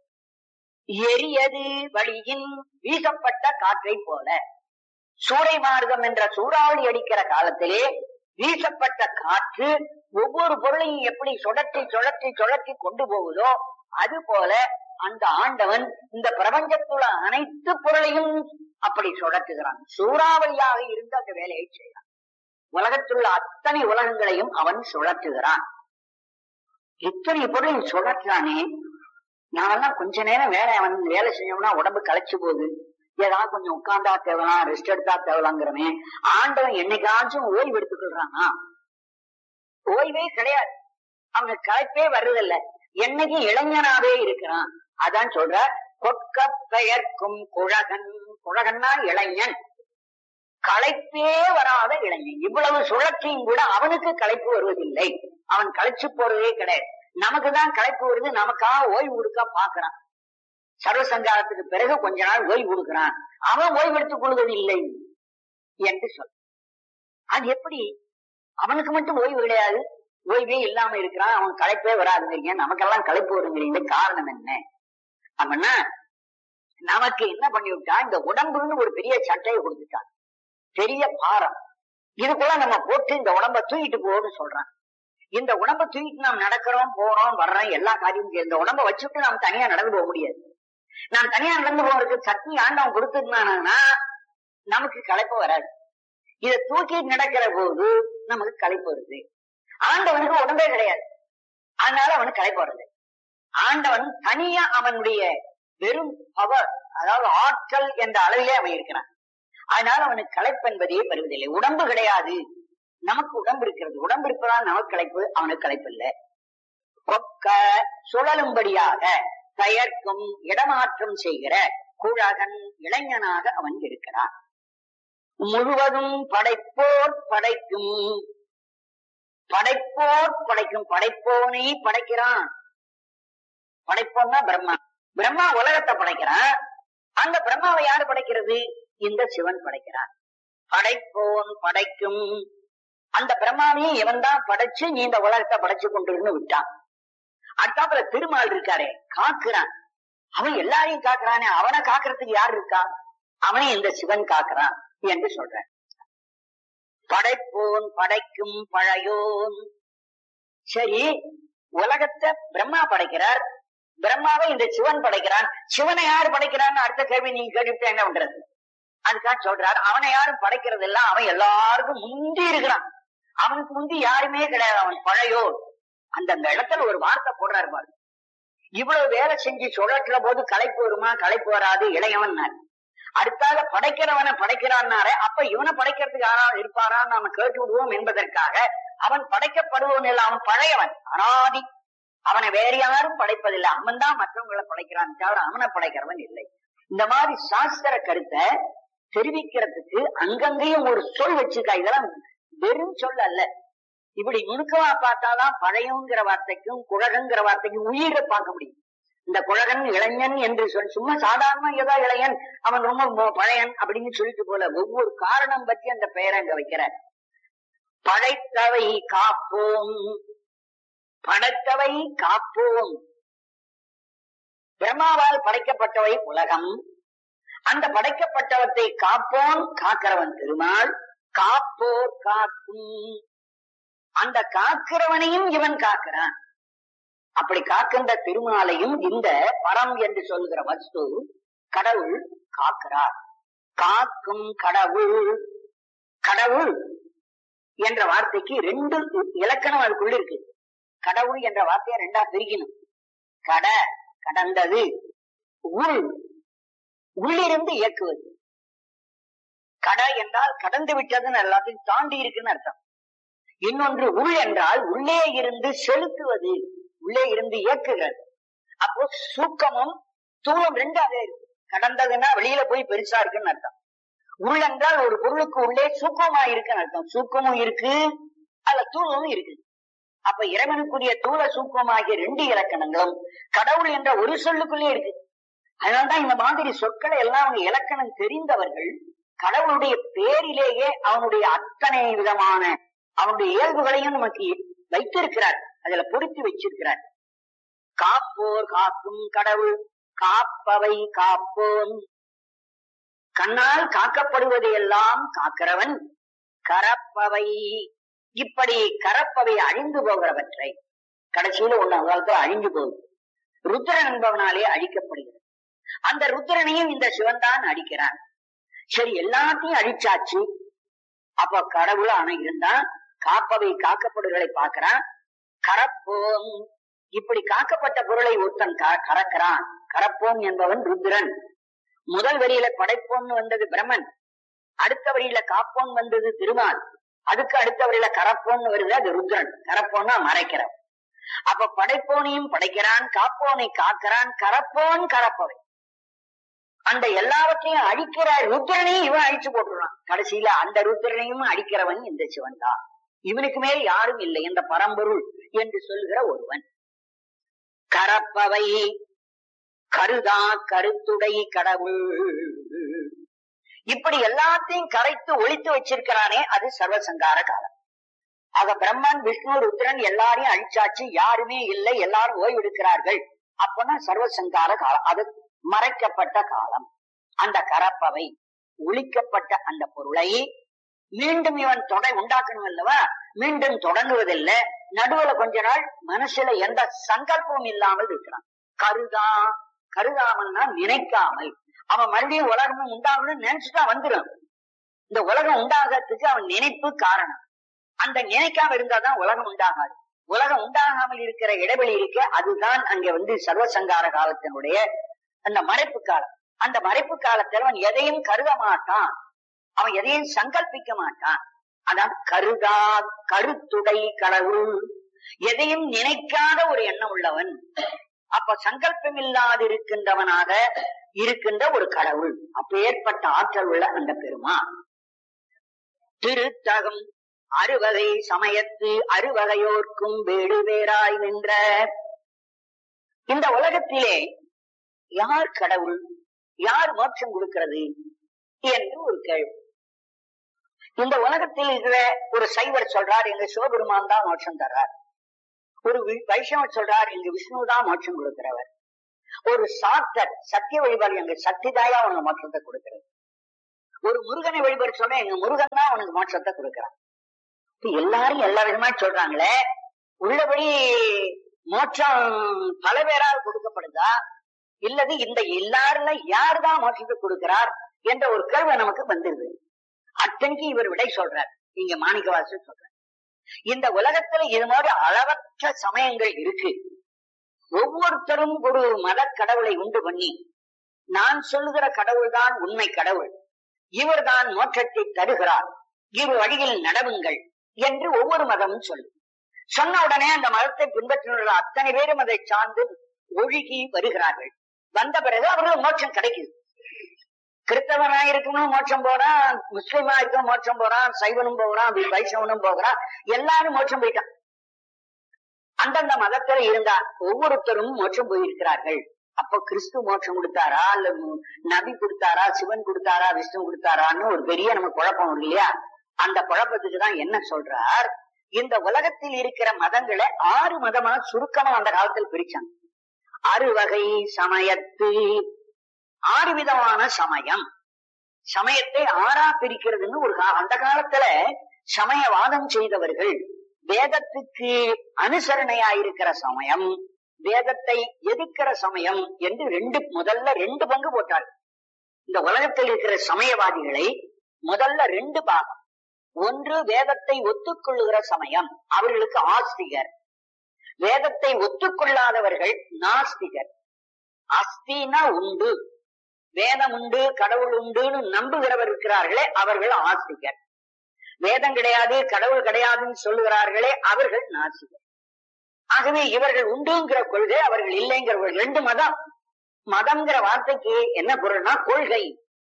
எரியது வழியின் வீசப்பட்ட காற்றை போல சூறை மார்க்கம் என்ற சூறாவளி அடிக்கிற காலத்திலே வீசப்பட்ட காற்று ஒவ்வொரு பொருளையும் எப்படி சுழற்றி சுழற்றி சுழற்றி கொண்டு போகுதோ அது போல அந்த ஆண்டவன் இந்த பிரபஞ்சத்துள்ள அனைத்து பொருளையும் அப்படி சுழற்றுகிறான் சூறாவளியாக இருந்து அந்த வேலையை செய்யறான் உலகத்துள்ள அத்தனை உலகங்களையும் அவன் சுழற்றுகிறான் இத்தனை பொருளையும் சுழற்றானே நாமெல்லாம் கொஞ்ச நேரம் வேலை வந்து வேலை செஞ்சோம்னா உடம்பு களைச்சு போகுது ஏதாவது கொஞ்சம் உட்கார்ந்தா தேவலாம் ரெஸ்ட் எடுத்தா தேவலாங்கிறமே ஆண்டவன் என்னைக்காச்சும் ஓய்வு எடுத்துக்கொள்றானா ஓய்வே கிடையாது அவனுக்கு களைப்பே வர்றதில்ல என்னைக்கும் இளைஞனாவே இருக்கிறான் அதான் சொல்ற கொட்க பெயர்க்கும் குழகன் குழகன்னா இளைஞன் களைப்பே வராத இளைஞன் இவ்வளவு சுழற்சியும் கூட அவனுக்கு களைப்பு வருவதில்லை அவன் களைச்சு போறதே கிடையாது நமக்கு தான் களைப்பு வருது நமக்காக ஓய்வு கொடுக்க பாக்குறான் சர்வசங்காரத்துக்கு பிறகு கொஞ்ச நாள் ஓய்வு கொடுக்கிறான் அவன் ஓய்வு எடுத்துக் கொள்வதில்லை என்று சொல் அது எப்படி அவனுக்கு மட்டும் ஓய்வு கிடையாது ஓய்வே இல்லாம இருக்கிறான் அவன் களைப்பே வராதுங்கிறீங்க நமக்கெல்லாம் களைப்பு வருங்கிறீங்க காரணம் என்ன அப்படின்னா நமக்கு என்ன பண்ணி விட்டா இந்த உடம்புன்னு ஒரு பெரிய சட்டையை கொடுத்துட்டான் பெரிய பாரம் இதுக்குள்ள நம்ம போட்டு இந்த உடம்ப தூக்கிட்டு போன்னு சொல்றான் இந்த உடம்ப தூக்கிட்டு நாம் நடக்கிறோம் போறோம் வர்றோம் எல்லா காரியமும் செய்யும். இந்த உடம்ப வச்சுட்டு நாம் தனியா நடந்து போக முடியாது நான் தனியா நடந்து போறதுக்கு சக்தி ஆண்டவன் கொடுத்துருந்தானா நமக்கு களைப்பு வராது இத தூக்கிட்டு நடக்கிற போது நமக்கு களைப்பு வருது ஆண்டவனுக்கு உடம்பே கிடையாது அதனால அவனுக்கு களைப்பு வருது ஆண்டவன் தனியா அவனுடைய வெறும் பவர் அதாவது ஆற்றல் என்ற அளவிலே அவன் இருக்கிறான் அதனால அவனுக்கு களைப்பு என்பதே வருவதில்லை உடம்பு கிடையாது நமக்கு உடம்பு இருக்கிறது உடம்பு இருப்பதால் நமக்கு களைப்பு அவனுக்கு களைப்பு இல்லை கொக்க சுழலும்படியாக பெயர்க்கும் இடமாற்றம் செய்கிற குழகன் இளைஞனாக அவன் இருக்கிறான் முழுவதும் படைப்போர் படைக்கும் படைப்போர் படைக்கும் படைப்போனை படைக்கிறான் படைப்போன்னா பிரம்மா பிரம்மா உலகத்தை படைக்கிறான் அந்த பிரம்மாவை யாரு படைக்கிறது இந்த சிவன் படைக்கிறான் படைப்போன் படைக்கும் அந்த பிரம்மாவையும் இவன் தான் படைச்சு நீ இந்த உலகத்தை படைச்சு கொண்டு விட்டான் அடுத்தாப்புல திருமால் இருக்காரே காக்குறான் அவன் எல்லாரையும் காக்குறானே அவனை காக்குறதுக்கு யார் இருக்கா அவனை இந்த சிவன் காக்குறான் என்று சொல்ற படைப்போன் படைக்கும் பழையோன் சரி உலகத்தை பிரம்மா படைக்கிறார் பிரம்மாவை இந்த சிவன் படைக்கிறான் சிவனை யாரு படைக்கிறான்னு அடுத்த கேள்வி நீங்க கேட்டுட்டு என்ன பண்றது அதுக்காக சொல்றார் அவனை யாரும் படைக்கிறது இல்ல அவன் எல்லாருக்கும் முந்தி இருக்கிறான் அவனுக்கு முந்தி யாருமே கிடையாது அவன் பழையோர் அந்த அந்த இடத்துல ஒரு வார்த்தை போடுறாரு பாரு இவ்வளவு வேலை செஞ்சு சுழற்றுற போது களைப்பு வருமா களைப்பு வராது இளையவன் அடுத்தால படைக்கிறவனை படைக்கிறான்னாரே அப்ப இவனை படைக்கிறதுக்கு யாராவது இருப்பாரான்னு நாம கேட்டு விடுவோம் என்பதற்காக அவன் படைக்கப்படுவன் இல்லை அவன் பழையவன் அனாதி அவனை வேற யாரும் படைப்பதில்லை அவன் தான் மற்றவங்களை படைக்கிறான் தவிர அவனை படைக்கிறவன் இல்லை இந்த மாதிரி சாஸ்திர கருத்தை தெரிவிக்கிறதுக்கு அங்கங்கேயும் ஒரு சொல் வச்சிருக்கா இதெல்லாம் வெறும் சொல் அல்ல இப்படி நுணுக்கமா பார்த்தாதான் பழையங்கிற வார்த்தைக்கும் குழகங்கிற வார்த்தைக்கும் உயிரை பார்க்க முடியும் இந்த குழகன் இளைஞன் என்று சொல் சும்மா சாதாரண ஏதோ இளைஞன் அவன் ரொம்ப மொ- பழையன் அப்படின்னு சொல்லிட்டு போல ஒவ்வொரு காரணம் பற்றி அந்த பெயரை அங்க வைக்கிற படைத்தவை காப்போம் படைத்தவை காப்போம் பிரம்மாவால் படைக்கப்பட்டவை உலகம் அந்த படைக்கப்பட்டவற்றை காப்போன் காக்கிறவன் திருமால் காப்போர் காக்கும் அந்த காக்கிறவனையும் இவன் காக்கிறான் அப்படி காக்கின்ற திருமாலையும் இந்த பரம் என்று சொல்கிற வஸ்து கடவுள் காக்கிறார் காக்கும் கடவுள் கடவுள் என்ற வார்த்தைக்கு ரெண்டு இலக்கணம் அதுக்குள்ள இருக்கு கடவுள் என்ற வார்த்தையை ரெண்டா பிரிக்கணும் கட கடந்தது உள் உள்ளிருந்து இயக்குவது கட என்றால் கடந்து விட்டதுன்னு எல்லாத்தையும் தாண்டி இருக்குன்னு அர்த்தம் இன்னொன்று உள் என்றால் உள்ளே இருந்து செலுத்துவது உள்ளே இருந்து இயக்குகிறது அப்போ சூக்கமும் தூரம் ரெண்டாவே இருக்கு கடந்ததுன்னா வெளியில போய் பெருசா இருக்குன்னு அர்த்தம் உள் என்றால் ஒரு பொருளுக்கு உள்ளே சூக்கமா இருக்குன்னு அர்த்தம் சூக்கமும் இருக்கு அல்ல தூளமும் இருக்கு அப்ப இறைவனுக்குரிய தூள சூக்கமாகிய ரெண்டு இலக்கணங்களும் கடவுள் என்ற ஒரு சொல்லுக்குள்ளே இருக்கு அதனால்தான் இந்த மாதிரி சொற்களை எல்லாம் அவங்க இலக்கணம் தெரிந்தவர்கள் கடவுளுடைய பேரிலேயே அவனுடைய அத்தனை விதமான அவனுடைய இயல்புகளையும் நமக்கு வைத்திருக்கிறார் அதுல பொருத்தி வச்சிருக்கிறார் காப்போர் காக்கும் கடவுள் காப்பவை காப்போம் கண்ணால் காக்கப்படுவதை எல்லாம் காக்கிறவன் கரப்பவை இப்படி கரப்பவை அழிந்து போகிறவற்றை கடைசியில ஒண்ணு காலத்துல அழிஞ்சு போகுது ருத்ரன் என்பவனாலே அழிக்கப்படுகிறது அந்த ருத்ரனையும் இந்த சிவன் தான் அடிக்கிறான் சரி எல்லாத்தையும் அழிச்சாச்சு அப்ப கடவுள் ஆனா இருந்தா காப்பவை காக்கப்படுகளை பார்க்கிறான் கரப்போம் இப்படி காக்கப்பட்ட பொருளை ஒருத்தன் க- கறக்கிறான் கரப்போம் என்பவன் ருத்ரன் முதல் வரியில படைப்போம்னு வந்தது பிரம்மன் அடுத்த வரியில காப்போன் வந்தது திருமால் அதுக்கு அடுத்த வரியில கரப்போன்னு வருது அது ருத்ரன் கரப்போன்னா மறைக்கிறவன் அப்ப படைப்போனையும் படைக்கிறான் காப்போனை காக்கிறான் கரப்போன் கரப்பவை அந்த எல்லாவற்றையும் அழிக்கிற ருத்ரனையும் இவன் அழிச்சு போட்டுறான் கடைசியில அந்த ருத்ரனையும் அழிக்கிறவன் இந்த சிவன் தான் இவனுக்கு மேல் யாரும் இல்லை இந்த பரம்பொருள் என்று சொல்கிற ஒருவன் கரப்பவை கருதா கருத்துடை கடவுள் இப்படி எல்லாத்தையும் கரைத்து ஒழித்து வச்சிருக்கிறானே அது சர்வசங்கார காலம் ஆக பிரம்மன் விஷ்ணு ருத்ரன் எல்லாரையும் அழிச்சாச்சு யாருமே இல்லை எல்லாரும் ஓய்வெடுக்கிறார்கள் அப்பனா சர்வசங்கார காலம் அது மறைக்கப்பட்ட காலம் அந்த கரப்பவை ஒழிக்கப்பட்ட அந்த பொருளை மீண்டும் இவன் தொடை உண்டாக்கணும் அல்லவா மீண்டும் தொடங்குவதில்லை நடுவுல கொஞ்ச நாள் மனசுல எந்த சங்கல்பமும் இல்லாமல் இருக்கிறான் கருதா கருதாமல்னா நினைக்காமல் அவன் மறுபடியும் உலகமும் உண்டாகணும்னு நினைச்சுட்டா வந்துடும் இந்த உலகம் உண்டாகிறதுக்கு அவன் நினைப்பு காரணம் அந்த நினைக்காம இருந்தாதான் உலகம் உண்டாகாது உலகம் உண்டாகாமல் இருக்கிற இடைவெளி இருக்க அதுதான் அங்க வந்து சர்வசங்கார காலத்தினுடைய அந்த மறைப்பு காலம் அந்த மறைப்பு காலத்தில் அவன் எதையும் கருத மாட்டான் அவன் எதையும் சங்கல்பிக்க மாட்டான் அதான் கருதா கருத்துடை கடவுள் எதையும் நினைக்காத ஒரு எண்ணம் உள்ளவன் அப்ப சங்கல்பம் இல்லாதிருக்கின்றவனாக இருக்கின்ற ஒரு கடவுள் அப்ப ஏற்பட்ட ஆற்றல் உள்ள அந்த பெருமான் திருத்தகம் அறுவகை சமயத்து அறுவகையோர்க்கும் வேடு வேறாய் நின்ற இந்த உலகத்திலே யார் கடவுள் யார் மோட்சம் கொடுக்கிறது என்று ஒரு கேள்வி இந்த உலகத்தில் இருக்கிற ஒரு சைவர் சொல்றார் எங்க சிவபெருமான் தான் மோட்சம் தர்றார் ஒரு வி- வைஷ்ணவர் சொல்றார் எங்க விஷ்ணு தான் மோட்சம் கொடுக்கிறவர் ஒரு சாத்தர் சத்திய வழிபாடு எங்க சக்திதாயா உனக்கு மோட்சத்தை கொடுக்கிறது ஒரு முருகனை வழிபாடு சொன்னா எங்க முருகன் தான் உனக்கு மோட்சத்தை கொடுக்கிறான் இப்ப எல்லாரும் எல்லா விதமா சொல்றாங்களே உள்ளபடி மோட்சம் பல பேரால் கொடுக்கப்படுதா இல்லது இந்த எல்லாருல யாருதான் மோட்சத்தை கொடுக்கிறார் என்ற ஒரு கேள்வி நமக்கு வந்துருது அத்தனைக்கு இவர் விடை சொல்றார் இங்க மாணிக்கவாசர் சொல்றார் இந்த உலகத்துல இது மாதிரி அளவற்ற சமயங்கள் இருக்கு ஒவ்வொருத்தரும் ஒரு மத கடவுளை உண்டு பண்ணி நான் சொல்லுகிற கடவுள்தான் உண்மை கடவுள் இவர்தான் மோட்சத்தை தருகிறார் இரு வழியில் நடவுங்கள் என்று ஒவ்வொரு மதமும் சொல்லும் சொன்ன உடனே அந்த மதத்தை பின்பற்றியுள்ள அத்தனை பேரும் அதை சார்ந்து ஒழுகி வருகிறார்கள் வந்த பிறகு அவர்கள் மோட்சம் கிடைக்குது கிறிஸ்தவனா இருக்கணும் மோட்சம் போறான் முஸ்லிமா இருக்க மோட்சம் போறான் சைவனும் போகிறான் வைஷ்ணவனும் போகிறான் எல்லாரும் மோட்சம் போயிட்டான் அந்தந்த மதத்துல இருந்தா ஒவ்வொருத்தரும் மோட்சம் போயிருக்கிறார்கள் அப்ப கிறிஸ்து மோட்சம் கொடுத்தாரா இல்ல நபி கொடுத்தாரா சிவன் கொடுத்தாரா விஷ்ணு கொடுத்தாரான்னு ஒரு பெரிய நம்ம குழப்பம் இல்லையா அந்த குழப்பத்துக்கு தான் என்ன சொல்றார் இந்த உலகத்தில் இருக்கிற மதங்களை ஆறு மதமா சுருக்கமா அந்த காலத்தில் பிரிச்சாங்க ஆறு வகை சமயத்து ஆறு விதமான சமயம் சமயத்தை ஆறா பிரிக்கிறதுன்னு ஒரு கா- அந்த காலத்துல சமயவாதம் செய்தவர்கள் வேதத்துக்கு அனுசரணையாயிருக்கிற சமயம் வேதத்தை எதிர்க்கிற சமயம் என்று ரெண்டு முதல்ல ரெண்டு பங்கு போட்டார் இந்த உலகத்தில் இருக்கிற சமயவாதிகளை முதல்ல ரெண்டு பாகம் ஒன்று வேதத்தை ஒத்துக்கொள்ளுகிற சமயம் அவர்களுக்கு ஆஸ்திகர் வேதத்தை ஒத்துக்கொள்ளாதவர்கள் நாஸ்திகர் அஸ்தினா உண்டு வேதம் உண்டு கடவுள் உண்டுன்னு நம்புகிறவர் இருக்கிறார்களே அவர்கள் ஆஸ்திகர் வேதம் கிடையாது கடவுள் கிடையாதுன்னு சொல்லுகிறார்களே அவர்கள் நாசிகர் ஆகவே இவர்கள் உண்டுங்கிற கொள்கை அவர்கள் இல்லைங்கிற கொள்கை ரெண்டு மதம் மதம்ங்கிற வார்த்தைக்கு என்ன பொருள்னா கொள்கை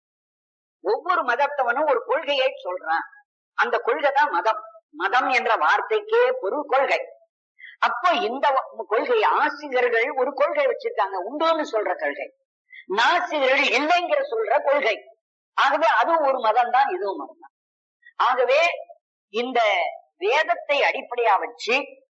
ஒவ்வொரு மதத்தவனும் ஒரு கொள்கையை சொல்றான் அந்த கொள்கை தான் மதம் மதம் என்ற வார்த்தைக்கே பொருள் கொள்கை அப்போ இந்த வ- கொள்கை ஆசிரியர்கள் ஒரு கொள்கை வச்சிருக்காங்க உண்டுன்னு சொல்ற கொள்கை நாசிரியர்கள் இல்லைங்கிற சொல்ற கொள்கை ஆகவே அதுவும் ஒரு மதம் தான் இதுவும் மதம் தான் ஆகவே இந்த வேதத்தை அடிப்படையா வச்சு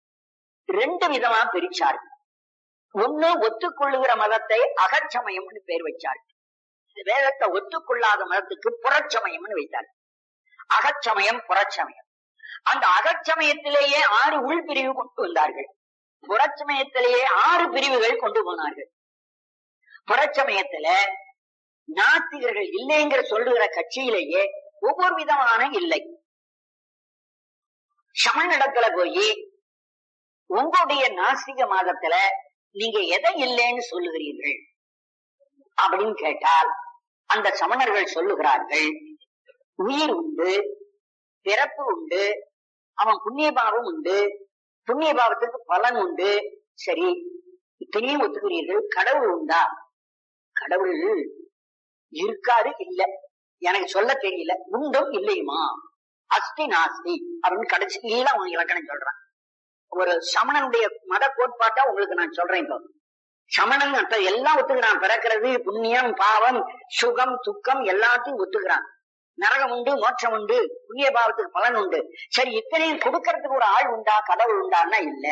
ரெண்டு விதமா பிரிச்சார்கள் ஒண்ணு ஒத்துக்கொள்ளுகிற மதத்தை அகச்சமயம்னு பேர் வச்சார்கள் இந்த வேதத்தை ஒத்துக்கொள்ளாத மதத்துக்கு புறச்சமயம்னு வைத்தார் அகச்சமயம் புறச்சமயம் அந்த அகச்சமயத்திலேயே ஆறு உள் பிரிவு கொண்டு வந்தார்கள் புறச்சமயத்திலேயே ஆறு பிரிவுகள் கொண்டு போனார்கள் புறச்சமயத்துல நாத்திகர்கள் இல்லைங்கிற சொல்லுகிற கட்சியிலேயே ஒவ்வொரு விதமான இல்லை சமனிடத்துல போய் உங்களுடைய நாஸ்திக மாதத்துல நீங்க எதை இல்லைன்னு சொல்லுகிறீர்கள் அப்படின்னு கேட்டால் அந்த சமணர்கள் சொல்லுகிறார்கள் உயிர் உண்டு பிறப்பு உண்டு அவன் புண்ணிய பாவம் உண்டு புண்ணிய பாவத்துக்கு பலன் உண்டு சரி இத்தனையும் ஒத்துக்கிறீர்கள் கடவுள் உண்டா கடவுள் இருக்காரு இல்ல எனக்கு சொல்ல தெரியல உண்டும் இல்லையுமா அஸ்தி நாஸ்தி அப்படின்னு கடைசி இல்ல உங்க இலக்கணம் சொல்றேன் ஒரு சமணனுடைய மத கோட்பாட்டா உங்களுக்கு நான் சொல்றேன் இப்போ சமணன் அப்ப எல்லாம் ஒத்துக்கிறான் பிறக்கிறது புண்ணியம் பாவம் சுகம் துக்கம் எல்லாத்தையும் ஒத்துக்கிறான் நரகம் உண்டு மோட்சம் உண்டு புண்ணிய பாவத்துக்கு பலன் உண்டு சரி இத்தனையும் கொடுக்கறதுக்கு ஒரு ஆள் உண்டா கடவுள் உண்டான்னா இல்ல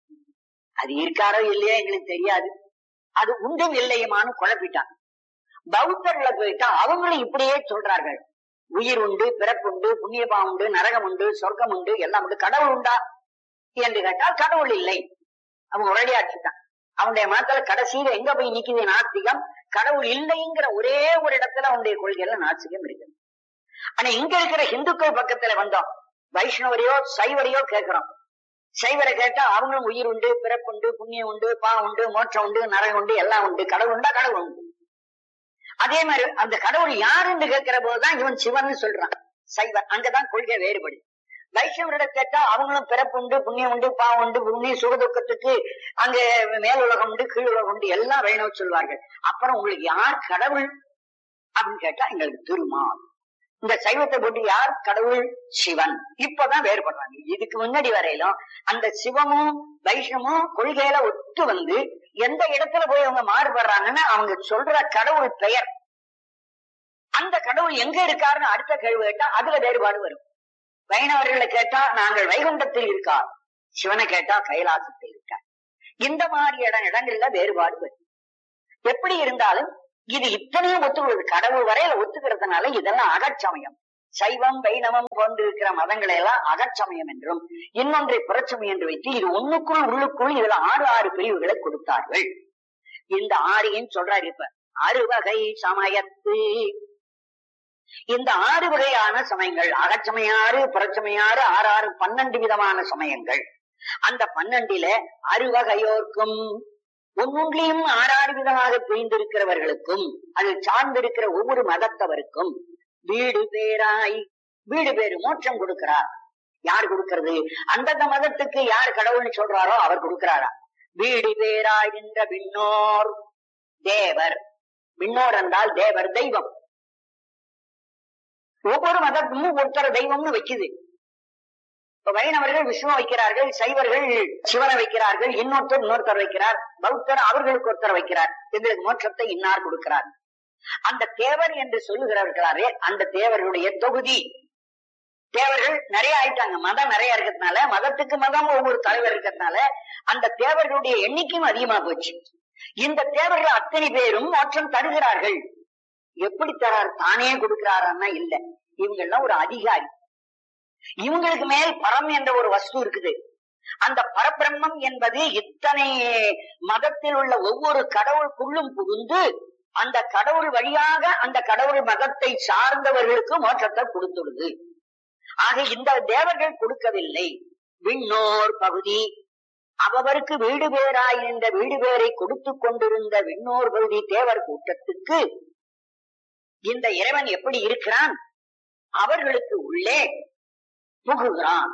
அது இருக்காரோ இல்லையோ எங்களுக்கு தெரியாது அது உண்டும் இல்லையுமான்னு குழப்பிட்டான் பௌத்தர்ல போயிட்டா அவங்களும் இப்படியே சொல்றார்கள் உயிர் உண்டு பிறப்புண்டு புண்ணிய பாவம் உண்டு நரகம் உண்டு சொர்க்கம் உண்டு எல்லாம் உண்டு கடவுள் உண்டா என்று கேட்டால் கடவுள் இல்லை அவன் உரடியாச்சுட்டான் அவனுடைய மனத்துல கடைசியில எங்க போய் நிக்குது நாஸ்திகம் கடவுள் இல்லைங்கிற ஒரே ஒரு இடத்துல அவனுடைய கொள்கையில நாஸ்திகம் இருக்கு ஆனா இங்க இருக்கிற இந்துக்கள் பக்கத்துல வந்தோம் வைஷ்ணவரையோ சைவரையோ கேட்கிறோம் சைவரை கேட்டா அவங்களும் உயிர் உண்டு பிறப்புண்டு புண்ணியம் உண்டு பாவம் உண்டு மோட்சம் உண்டு நரகம் உண்டு எல்லாம் உண்டு கடவுள் உண்டா கடவுள் உண்டு அதே மாதிரி அந்த கடவுள் யாருன்னு கேட்கிற போதுதான் இவன் சிவன் சொல்றான் சைவன் அங்கதான் கொள்கை வேறுபடுது வைஷ்ணவரிட கேட்டா அவங்களும் பிறப்பு உண்டு புண்ணியம் உண்டு பாவம் உண்டு புண்ணிய சுகதுக்கத்துக்கு அங்க மேல் உலகம் உண்டு கீழ் உலகம் உண்டு எல்லாம் வேணும் சொல்வார்கள் அப்புறம் உங்களுக்கு யார் கடவுள் அப்படின்னு கேட்டா எங்களுக்கு திருமால் இந்த சைவத்தை போட்டு யார் கடவுள் சிவன் இப்பதான் வேறுபடுறாங்க இதுக்கு முன்னாடி வரையிலும் அந்த சிவமும் வைஷ்ணமும் கொள்கையில ஒத்து வந்து எந்த இடத்துல போய் அவங்க மாறுபடுறாங்கன்னா அவங்க சொல்ற கடவுள் பெயர் அந்த கடவுள் எங்க இருக்காருன்னு அடுத்த கேள்வி கேட்டா அதுல வேறுபாடு வரும் வைணவர்களை கேட்டா நாங்கள் வைகுண்டத்தில் இருக்கார் சிவனை கேட்டா கைலாசத்தில் இருக்கார் இந்த மாதிரி இடம் இடங்கள்ல வேறுபாடு வரும் எப்படி இருந்தாலும் இது இத்தனையும் ஒத்துக்கிறது கடவுள் வரையில ஒத்துக்கிறதுனால இதெல்லாம் அகச்சமயம் சைவம் வைணவம் போன்று இருக்கிற மதங்களை எல்லாம் அகச்சமயம் என்றும் இன்னொன்றை புறச்சமயம் என்று வைத்து இது ஒண்ணுக்குள் உள்ளுக்குள் இதுல ஆறு ஆறு பிரிவுகளை கொடுத்தார்கள் இந்த ஆறையும் சொல்றாரு இப்ப அறுவகை சமயத்து இந்த ஆறு வகையான சமயங்கள் அகச்சமயாறு புறச்சமயாறு ஆறு ஆறு பன்னெண்டு விதமான சமயங்கள் அந்த பன்னெண்டில அறுவகையோர்க்கும் ஒவ்வொன்றிலையும் ஆறாறு விதமாக பிரிந்திருக்கிறவர்களுக்கும் அதில் சார்ந்திருக்கிற ஒவ்வொரு மதத்தவருக்கும் வீடு பேராய் வீடு பேரு மோட்சம் கொடுக்கிறார் யார் கொடுக்கிறது அந்தந்த மதத்துக்கு யார் கடவுள்னு சொல்றாரோ அவர் கொடுக்கிறாரா வீடு பேராய் நின்ற விண்ணோர் தேவர் விண்ணோர் என்றால் தேவர் தெய்வம் ஒவ்வொரு மதமும் ஒருத்தர தெய்வம்னு வைக்குது இப்ப வைணவர்கள் விஷ்ணு வைக்கிறார்கள் சைவர்கள் சிவனை வைக்கிறார்கள் இன்னொருத்தர் இன்னொருத்தர் வைக்கிறார் பௌத்தர் அவர்களுக்கு ஒருத்தர் வைக்கிறார் எங்களுக்கு மோட்சத்தை இன்னார் கொடுக்கிறார் அந்த தேவர் என்று சொல்லுகிறவர்களாரே அந்த தேவர்களுடைய தொகுதி தேவர்கள் நிறைய ஆயிட்டாங்க மதம் நிறைய இருக்கிறதுனால மதத்துக்கு மதம் ஒவ்வொரு தலைவர் இருக்கிறதுனால அந்த தேவர்களுடைய எண்ணிக்கையும் அதிகமா போச்சு இந்த தேவர்கள் அத்தனை பேரும் மோட்சம் தருகிறார்கள் எப்படி தரார் தானே கொடுக்கிறாரான்னா இல்ல இவங்க எல்லாம் ஒரு அதிகாரி இவங்களுக்கு மேல் பரம் என்ற ஒரு வஸ்து இருக்குது அந்த பரபிரம்மம் என்பது இத்தனை மதத்தில் உள்ள ஒவ்வொரு கடவுளுக்குள்ளும் புகுந்து அந்த கடவுள் வழியாக அந்த கடவுள் மதத்தை சார்ந்தவர்களுக்கு மோட்சத்தை கொடுத்துடுது ஆக இந்த தேவர்கள் கொடுக்கவில்லை விண்ணோர் பகுதி அவருக்கு வீடு பேராய் இந்த வீடு பேரை கொடுத்து கொண்டிருந்த விண்ணோர் பகுதி தேவர் கூட்டத்துக்கு இந்த இறைவன் எப்படி இருக்கிறான் அவர்களுக்கு உள்ளே புகுகிறான்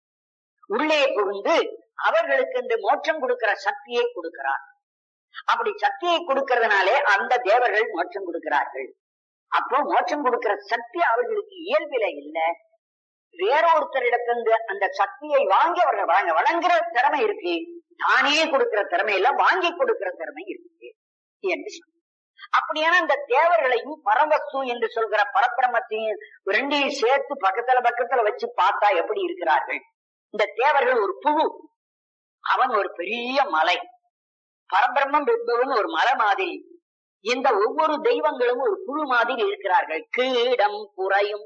உள்ளே புகுந்து அவர்களுக்கு இந்த மோட்சம் கொடுக்கிற சக்தியை கொடுக்கிறான் அப்படி சக்தியை கொடுக்கறதுனாலே அந்த தேவர்கள் மோட்சம் கொடுக்கிறார்கள் அப்போ மோட்சம் கொடுக்கிற சக்தி அவர்களுக்கு இயல்பில இல்ல வேறொருத்தரிடத்திலிருந்து அந்த சக்தியை வாங்கி அவர்கள் வழங்க வழங்குற திறமை இருக்கு தானே கொடுக்கிற திறமை இல்ல வாங்கி கொடுக்கிற திறமை இருக்கு என்று சொன்னார். அப்படியான இந்த தேவர்களையும் பரவஸ்து என்று சொல்கிற பரப்பிரமத்தையும் ரெண்டையும் சேர்த்து பக்கத்துல பக்கத்துல வச்சு பார்த்தா எப்படி இருக்கிறார்கள் இந்த தேவர்கள் ஒரு புழு அவன் ஒரு பெரிய மலை பரபிரம்மம் என்பவன் ஒரு மலை மாதிரி இந்த ஒவ்வொரு தெய்வங்களும் ஒரு புழு மாதிரி இருக்கிறார்கள் கீடம் புறையும்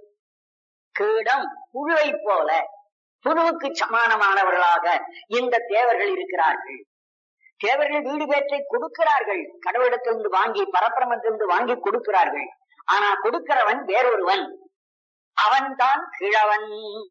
கீடம் புழுவை போல புழுவுக்கு சமானமானவர்களாக இந்த தேவர்கள் இருக்கிறார்கள் தேவர்கள் வீடு பேற்றை கொடுக்கிறார்கள் கடவுளிடத்திலிருந்து வாங்கி பரப்பிரமத்திலிருந்து வாங்கி கொடுக்கிறார்கள் ஆனா கொடுக்கிறவன் வேறொருவன் அவன்தான் கிழவன்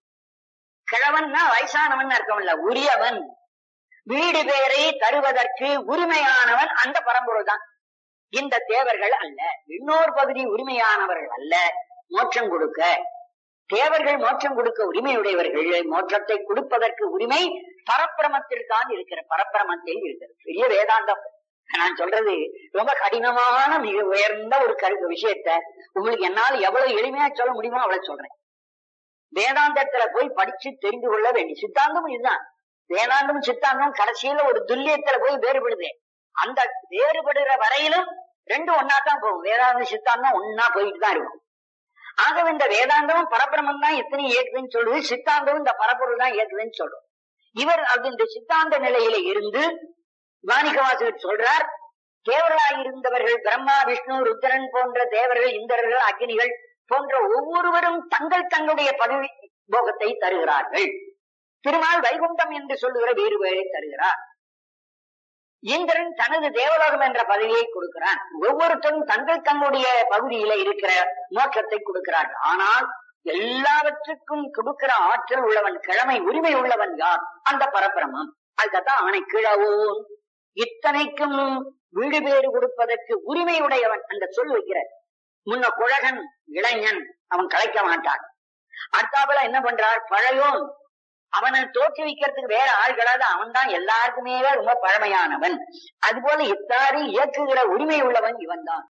கிழவன்னா வயசானவன் அர்த்தம் இல்ல உரியவன் வீடு பேரை தருவதற்கு உரிமையானவன் அந்த பரம்பொருள் தான் இந்த தேவர்கள் அல்ல இன்னொரு பகுதி உரிமையானவர்கள் அல்ல மோட்சம் கொடுக்க தேவர்கள் மோட்சம் கொடுக்க உரிமையுடையவர்கள் மோட்சத்தை கொடுப்பதற்கு உரிமை பரப்பிரமத்தில் தான் இருக்கிற பரப்பிரமத்தில் இருக்கிறது பெரிய வேதாந்தம் நான் சொல்றது ரொம்ப கடினமான மிக உயர்ந்த ஒரு கரு விஷயத்த உங்களுக்கு என்னால் எவ்வளவு எளிமையா சொல்ல முடியுமோ அவ்வளவு சொல்றேன் வேதாந்தத்துல போய் படிச்சு தெரிந்து கொள்ள வேண்டிய சித்தாந்தம் இதுதான் வேதாந்தம் சித்தாந்தம் கடைசியில ஒரு துல்லியத்துல போய் வேறுபடுது அந்த வேறுபடுகிற வரையிலும் ரெண்டும் ஒன்னா தான் போகும் வேதாந்த சித்தாந்தம் ஒன்னா போயிட்டு தான் இருக்கும் ஆகவே இந்த வேதாந்தமும் பரபிரமம் தான் எத்தனை இயக்குதுன்னு சொல்லுது சித்தாந்தமும் இந்த பரப்பொருள் தான் இயக்குதுன்னு சொல்றோம் இவர் அது இந்த சித்தாந்த நிலையில இருந்து மாணிக்கவாசகர் சொல்றார் தேவர்களாய் இருந்தவர்கள் பிரம்மா விஷ்ணு ருத்ரன் போன்ற தேவர்கள் இந்திரர்கள் அக்னிகள் போன்ற ஒவ்வொருவரும் தங்கள் தங்களுடைய பதவி போகத்தை தருகிறார்கள் திருமால் வைகுண்டம் என்று சொல்லுகிற வேறு வேலை தருகிறார் இந்திரன் தனது தேவலோகம் என்ற பதவியை கொடுக்கிறான் ஒவ்வொருத்தரும் தங்கள் தங்களுடைய பகுதியில இருக்கிற மோட்சத்தை கொடுக்கிறார்கள் ஆனால் எல்லாவற்றுக்கும் கொடுக்கிற ஆற்றல் உள்ளவன் கிழமை உரிமை உள்ளவன் யார் அந்த பரபிரமம் அதுதான் அவனை கிழவோன் இத்தனைக்கும் வீடு பேறு கொடுப்பதற்கு உரிமை உடையவன் அந்த சொல் வைக்கிற முன்ன குழகன் இளைஞன் அவன் கலைக்க மாட்டான் அடுத்தாப்புல என்ன பண்றார் பழையோன் அவனை தோற்றுவிக்கிறதுக்கு வேற ஆள்களாவது அவன் தான் எல்லாருக்குமே ரொம்ப பழமையானவன் அதுபோல இத்தாரி இயக்குகிற உரிமை உள்ளவன் இவன் தான்